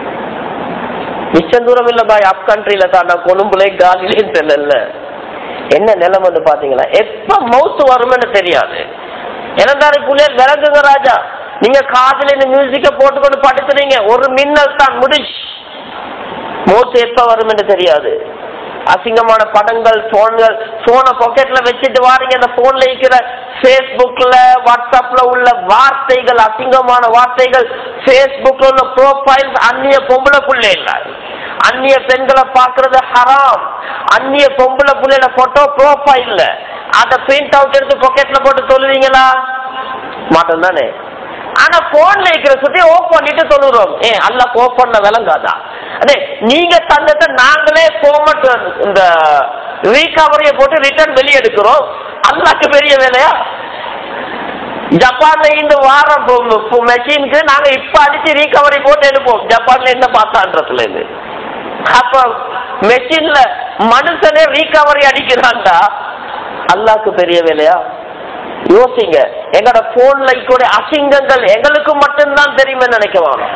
மிச்சம் தூரம் இல்ல பாய் அப் கண்ட்ரில தான் நான் கொழும்புலே காலிலேன்னு தெரியல என்ன நிலைமைன்னு பாத்தீங்கன்னா எப்ப மவுத்து வரும்னு தெரியாது இளந்தாரி புள்ளியல் விளங்குங்க ராஜா நீங்க காதுல இந்த மியூசிக்க போட்டுக்கொண்டு படுத்துறீங்க ஒரு மின்னல் தான் முடிச்சு மவுத்து எப்ப வரும்னு தெரியாது அசிங்கமான படங்கள் போன்கள் போனை பாக்கெட்ல வச்சுட்டு வாரீங்க அந்த போன்ல இருக்கிற பேஸ்புக்ல வாட்ஸ்அப்ல உள்ள வார்த்தைகள் அசிங்கமான வார்த்தைகள் பேஸ்புக்ல உள்ள ப்ரோஃபைல்ஸ் அந்நிய பொம்பளை புள்ளை இல்ல அந்நிய பெண்களை பாக்குறது ஹராம் அந்நிய பொம்பளை புள்ளையோட போட்டோ ப்ரோஃபைல்ல அத பிரிண்ட் அவுட் எடுத்து பாக்கெட்ல போட்டு சொல்லுவீங்களா மாட்டோம் தானே ஆனா போன்ல இருக்கிற சுத்தி ஓப் பண்ணிட்டு சொல்லுறோம் ஏ அல்ல ஓப் பண்ண விளங்காதா அதே நீங்க தந்தத்தை நாங்களே போமட் இந்த ரீகவரிய போட்டு ரிட்டர்ன் வெளியே எடுக்கிறோம் அல்லாக்கு பெரிய வேலையா ஜப்பான்ல இந்த வாரம் மெஷினுக்கு நாங்க இப்ப அடிச்சு ரீகவரி போட்டு எடுப்போம் ஜப்பான்ல என்ன பார்த்தான்றதுல இருந்து அப்ப மெஷின்ல மனுஷனே ரீகவரி அடிக்கிறான்டா அல்லாக்கு பெரிய வேலையா யோசிங்க எங்களோட போன்ல கூட அசிங்கங்கள் எங்களுக்கு மட்டும்தான் தெரியுமே நினைக்க வேணும்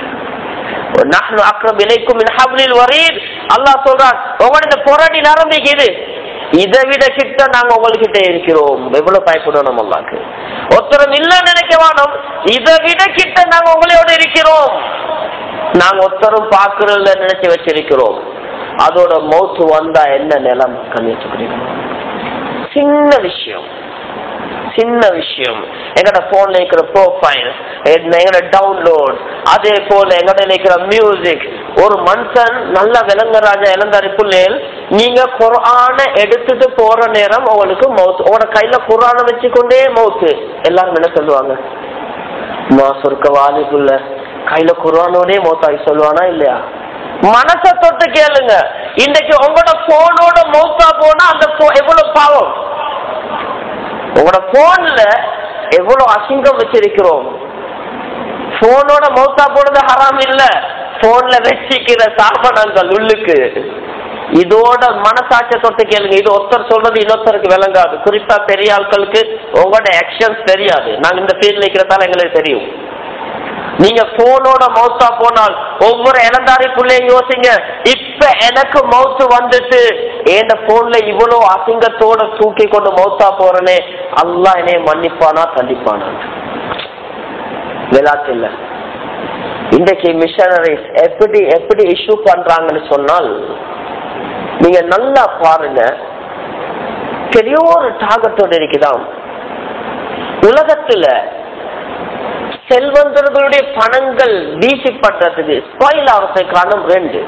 நஹ்னு அக்ரம் இலைக்கும் மின் ஹப்லில் வரீத் அல்லாஹ் சொல்றான் உங்களோட இந்த பொரடி நரம்பிக்குது இதை விட கிட்ட நாங்க உங்ககிட்ட இருக்கிறோம் எவ்வளவு பயப்படணும் அல்லாக்கு ஒருத்தரும் இல்லைன்னு நினைக்க வேணும் இதை விட கிட்ட நாங்க உங்களோட இருக்கிறோம் நாங்க ஒருத்தரும் பாக்குறதுல நினைச்சு வச்சிருக்கிறோம் அதோட மௌத்து வந்தா என்ன நிலம் கண்ணிச்சுக்கிறீங்க சின்ன விஷயம் சின்ன விஷயம் எங்கட போன்ல இருக்கிற ப்ரோஃபைல் எங்கட டவுன்லோட் அதே போல எங்கட இருக்கிற மியூசிக் ஒரு மனுஷன் நல்ல விலங்கராஜா இளந்தாரி புள்ளேல் நீங்க குரான எடுத்துட்டு போற நேரம் உங்களுக்கு மவுத்து உங்களோட கையில குரான வச்சுக்கொண்டே மவுத்து எல்லாரும் என்ன சொல்லுவாங்க மா சொர்க்க வாலிபுள்ள கையில குரானோடே மௌத்தாகி சொல்லுவானா இல்லையா மனச தொட்டு கேளுங்க இன்னைக்கு உங்களோட போனோட மௌத்தா போனா அந்த pho- எவ்வளவு பாவம் உங்களோட போன்ல எவ்வளவு அசிங்கம் வச்சிருக்கிறோம் போனோட மௌத்தா போடுறது ஹராம் இல்ல போன்ல வச்சிக்கிற சாபனங்கள் உள்ளுக்கு இதோட மனசாட்சிய தொட்டு கேளுங்க இது ஒருத்தர் சொல்றது இன்னொருத்தருக்கு விளங்காது குறிப்பா பெரிய ஆட்களுக்கு உங்களோட ஆக்ஷன்ஸ் தெரியாது நாங்க இந்த ஃபீல்ட்ல இருக்கிறதால எங்களுக்கு தெரியும் நீங்க போனோட மௌத்தா போனால் ஒவ்வொரு இளந்தாரிக்குள்ளேயும் யோசிங்க இப்ப எனக்கு மௌத்து வந்துட்டு என் போன்ல இவ்வளவு அசிங்கத்தோட தூக்கி கொண்டு மௌத்தா போறனே அல்லாஹ் என்னைய மன்னிப்பானா கண்டிப்பானா விளையாட்டு இல்ல இன்றைக்கு மிஷனரிஸ் எப்படி எப்படி இஷ்யூ பண்றாங்கன்னு சொன்னால் நீங்க நல்லா பாருங்க பெரிய ஒரு டாகத்தோட இருக்குதாம் உலகத்துல செல்வந்தர்களுடைய பணங்கள் வீசிப்படுறதுக்கு ஸ்பாயில் ஆகிறதுக்கு காரணம் ரெண்டு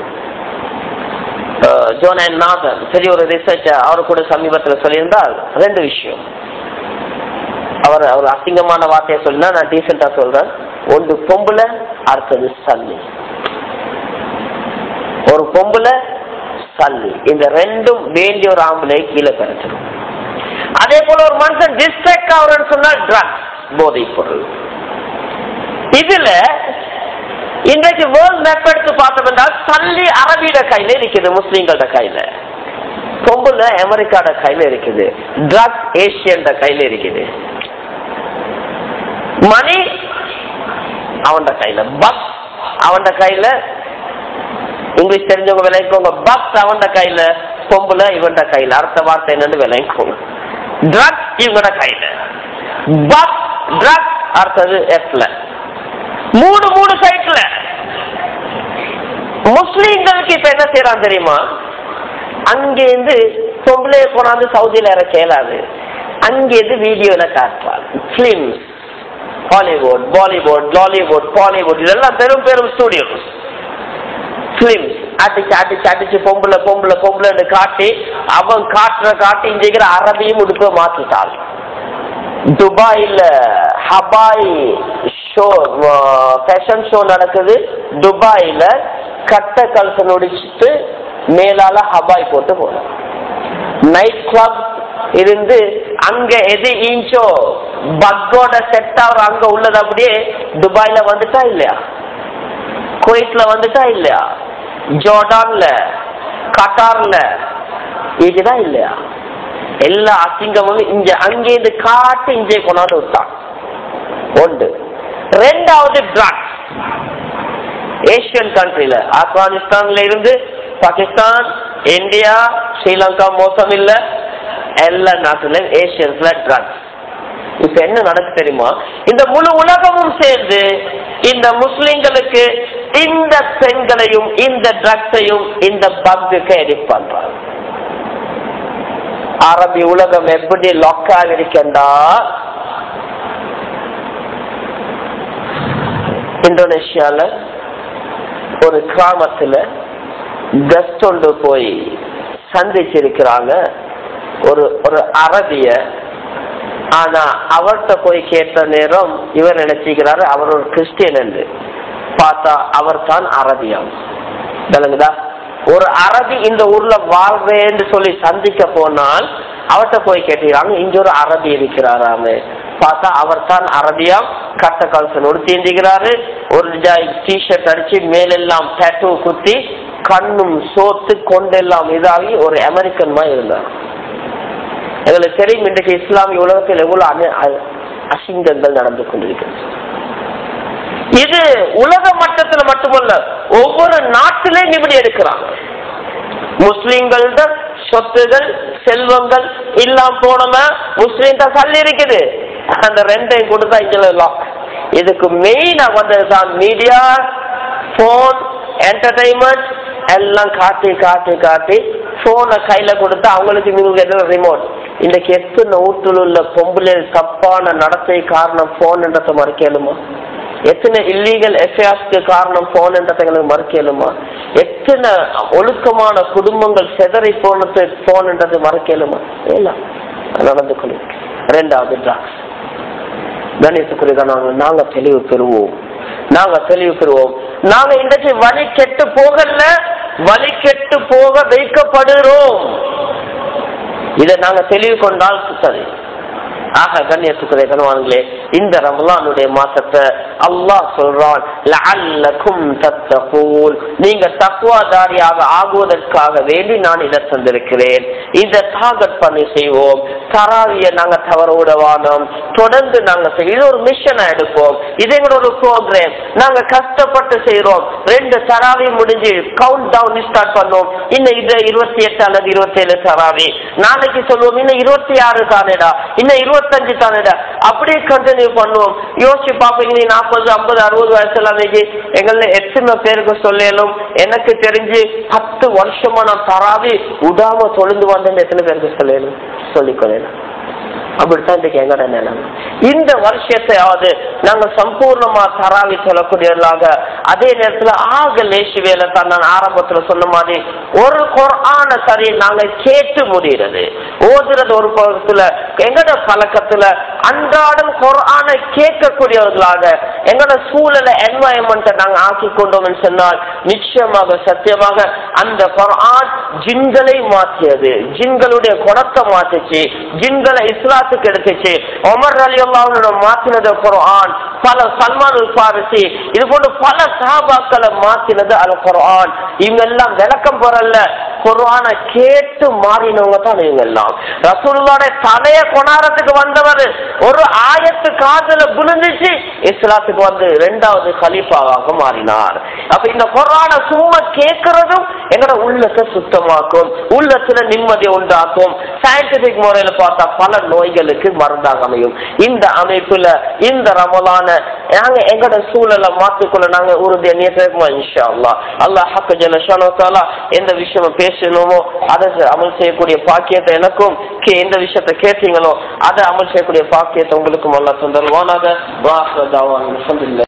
ஜோன் அண்ட் நாதன் பெரிய ஒரு ரிசர்ச் அவரு கூட சமீபத்தில் சொல்லியிருந்தால் ரெண்டு விஷயம் அவர் அவர் அசிங்கமான வார்த்தையை சொல்லினா நான் டீசெண்டா சொல்றேன் ஒன்று பொம்புல அடுத்தது சல்லி ஒரு பொம்புல சல்லி இந்த ரெண்டும் வேண்டிய ஒரு ஆம்பளை கீழே கிடைச்சிடும் அதே போல ஒரு மனுஷன் டிஸ்ட்ராக்ட் ஆகுறன்னு சொன்னா ட்ரக்ஸ் போதைப் பொருள் இதுல இன்றைக்கு வேர்ல்ட் மேப் எடுத்து பார்த்தோம் என்றால் சல்லி அரபியோட கையில இருக்குது முஸ்லீம்களோட கையில பொம்புல அமெரிக்காட கையில இருக்குது ட்ரக்ஸ் ஏசியன் கையில இருக்குது மணி அவன் கையில பஸ் அவன் கையில இங்கிலீஷ் தெரிஞ்சவங்க விளைவிக்கோங்க பஸ் அவன் கையில பொம்புல இவன் கையில அடுத்த வார்த்தை என்னன்னு விளைவிக்கோங்க ட்ரக்ஸ் இவங்களோட கையில பஸ் ட்ரக்ஸ் அடுத்தது எஃப்ல மூணு மூணு சைட்ல முஸ்லீம்களுக்கு இப்ப என்ன செய்யறான் தெரியுமா அங்கேருந்து பொம்பளைய போனாந்து சவுதியில இறக்க இயலாது அங்கேருந்து வீடியோல காட்டுறாங்க films Hollywood Bollywood Lollywood Bollywood இதெல்லாம் பெரும் பெரும் ஸ்டூடியோஸ் பிலிம்ஸ் அடிச்சு அடிச்சு அடிச்சு பொம்பளை பொம்பளை பொம்பளைன்னு காட்டி அவன் காட்டுற காட்டி இங்கிற அரபியும் உடுப்ப மாத்திட்டாள் துபாயில ஹபாய் ஷோ ஃபேஷன் ஷோ நடக்குது துபாயில கட்ட கலச நொடிச்சிட்டு மேலால ஹபாய் போட்டு போனோம் நைட் கிளப் இருந்து அங்க எது இன்ச்சோ பக்கோட செட் ஆகுற அங்க உள்ளது அப்படியே துபாயில வந்துட்டா இல்லையா குவைட்ல வந்துட்டா இல்லையா ஜோர்டான்ல கட்டார்ல இதுதான் இல்லையா எல்லா அசிங்கமும் இங்க அங்கேருந்து காட்டு இங்கே கொண்டாந்து விட்டான் ஒன்று ரெண்டாவது ட்ரக்ஸ் ஏசியன் கண்ட்ரில ஆப்கானிஸ்தான்ல இருந்து பாகிஸ்தான் இந்தியா ஸ்ரீலங்கா மோசம் இல்ல எல்லா நாட்டுலயும் ஏசியன்ஸ்ல ட்ரக்ஸ் இப்ப என்ன நடக்கு தெரியுமா இந்த முழு உலகமும் சேர்ந்து இந்த முஸ்லிம்களுக்கு இந்த பெண்களையும் இந்த ட்ரக்ஸையும் இந்த பக்குக்கு எடிட் பண்றாங்க அரபி உலகம் எப்படி லாக் ஆகிருக்கண்டா இந்தோனேஷியால ஒரு கிராமத்துல கஸ்ட் ஒன்று போய் சந்திச்சிருக்கிறாங்க ஒரு ஒரு அரபிய ஆனா அவர்கிட்ட போய் கேட்ட நேரம் இவர் நினைச்சுக்கிறாரு அவர் ஒரு கிறிஸ்டியன் என்று பார்த்தா அவர் தான் அரபியம் விளங்குதா ஒரு அரபி இந்த ஊர்ல வாழ்வேன்னு சொல்லி சந்திக்க போனால் அவர்கிட்ட போய் கேட்டுக்கிறாங்க இங்க ஒரு அரபி இருக்கிறாராமே பார்த்தா அவர் தான் அரபியாம் கட்ட கல்சனோடு தீண்டிக்கிறாரு ஒரு டிஷர்ட் அடிச்சு மேலெல்லாம் டேட்டூ குத்தி கண்ணும் சோத்து கொண்டெல்லாம் இதாகி ஒரு அமெரிக்கன் மாதிரி இருந்தார் எங்களுக்கு தெரியும் இன்றைக்கு இஸ்லாமிய உலகத்தில் எவ்வளவு அநி- அ- அசிங்கங்கள் நடந்து கொண்டிருக்கிறது இது உலக மட்டத்துல மட்டுமல்ல ஒவ்வொரு நாட்டிலையும் இப்படி எடுக்கிறாங்க முஸ்லிம்களோட சொத்துகள் செல்வங்கள் இல்லாம போனோமா முஸ்லீம் தான் சல்லி இருக்குது அந்த ரெண்டையும் கொடுத்தா இங்க லாக் இதுக்கு மெயினா வந்ததுதான் மீடியா போன் என்டர்டைன்மெண்ட் எல்லாம் காட்டி காட்டி காட்டி போனை கையில கொடுத்தா அவங்களுக்கு இவங்களுக்கு என்ன ரிமோட் இன்னைக்கு எத்தனை வீட்டுல உள்ள பொம்பளை தப்பான நடத்தை காரணம் போன்ன்றதை மறைக்கலுமா எத்தனை இல்லீகல் எஃப்ஐஆர்ஸ்க்கு காரணம் போன்ன்றதை எங்களுக்கு மறைக்கலுமா எத்தனை ஒழுக்கமான குடும்பங்கள் செதறி போனது போன்ன்றது மறைக்கலுமா எல்லாம் நடந்து கொள்ளும் ரெண்டாவது ட்ராக்ஸ் கணேசக்குரியதான் நாங்க நாங்க தெளிவு பெறுவோம் நாங்க தெளிவு பெறுவோம் நாங்க இன்றைக்கு வழி கெட்டு போகல வழி கெட்டு போக வைக்கப்படுகிறோம் இதை நாங்க தெளிவு கொண்டால் சரி ஆக கண்ணியத்துக்குரிய கணவான்களே இந்த ரமலானுடைய மாசத்தை அல்லாஹ் சொல்றான் லஅல்லக்கும் தத்தகூன் நீங்க தக்குவாதாரியாக ஆகுவதற்காக வேண்டி நான் இதை தந்திருக்கிறேன் இதை டார்கெட் பண்ணி செய்வோம் தராவிய நாங்க தவற விடவானோம் தொடர்ந்து நாங்க செய்ய இது ஒரு மிஷனா எடுப்போம் இது எங்களோட ஒரு ப்ரோக்ராம் நாங்க கஷ்டப்பட்டு செய்யறோம் ரெண்டு தராவி முடிஞ்சு கவுண்ட் டவுன் ஸ்டார்ட் பண்ணோம் இன்னும் இது இருபத்தி எட்டு அல்லது இருபத்தி ஏழு தராவி நாளைக்கு சொல்லுவோம் இன்னும் இருபத்தி ஆறு தானேடா இன்னும் இருபத்தஞ்சு தானேடா அப்படியே கண்டினியூ பண்ணுவோம் யோசிச்சு பார்ப்பீங்க நீ நாற்பது ஐம்பது அறுபது வயசுல அன்னைக்கு எங்கள எத்தனை பேருக்கு சொல்லலும் எனக்கு தெரிஞ்சு பத்து வருஷமா நான் தராவி விடாம தொழுந்து வந்தேன்னு எத்தனை பேருக்கு சொல்லணும் சொல்லிக்கொள்ளலாம் அப்படித்தான் இன்றைக்கு எங்கட நிலைமை இந்த வருஷத்தையாவது நாங்க சம்பூர்ணமா தராவி சொல்லக்கூடியவர்களாக அதே நேரத்துல ஆக லேசி வேலை தான் நான் ஆரம்பத்துல சொன்ன மாதிரி ஒரு குரான சரி நாங்க கேட்டு முடிகிறது ஓதுறது ஒரு பக்கத்துல எங்கட பழக்கத்துல அன்றாடம் குரான கேட்கக்கூடியவர்களாக எங்கட சூழல என்வாயன்மெண்ட்டை நாங்க ஆக்கி கொண்டோம்னு சொன்னால் நிச்சயமாக சத்தியமாக அந்த குரான் ஜின்களை மாற்றியது ஜின்களுடைய குணத்தை மாத்துச்சு ஜின்களை இஸ்லாத்துக்கு எடுத்துச்சு ஒமர் அலி அல்லாவோட மாத்தினது குரான் பல சல்மான் உல் பாரிசி இது போன்று பல சஹாபாக்களை மாத்தினது அல் குரான் இவங்க எல்லாம் விளக்கம் பெறல குரான கேட்டு மாறினவங்க தான் இவங்க எல்லாம் ரசூலுல்லாட தலைய கொண்டாரத்துக்கு வந்தவர் ஒரு ஆயத்து காதுல விழுந்துச்சு இஸ்லாத்துக்கு வந்து இரண்டாவது கலீஃபாவாக மாறினார் அப்ப இந்த குரான சும்மா கேட்கறதும் எங்கட உள்ளத்தை சுத்தமாக்கும் உள்ளத்துல நிம்மதி உண்டாக்கும் சயின்டிபிக் முறையில பார்த்தா பல நோய்களுக்கு மருந்தாக அமையும் இந்த அமைப்புல இந்த ரமலான நாங்க எங்கட சூழலை மாத்திக்கொள்ள நாங்க உறுதியா நியத்திருக்குமா இன்ஷா அல்லா அல்லாஹ் ஹக்க ஜலஷானோ எந்த விஷயம் பேசணுமோ அதை அமல் செய்யக்கூடிய பாக்கியத்தை எனக்கும் கே எந்த விஷயத்தை கேட்டீங்களோ அதை அமல் செய்யக்கூடிய பாக்கியத்தை உங்களுக்கும் அல்லா தந்தல்வானாக வாச தாவான்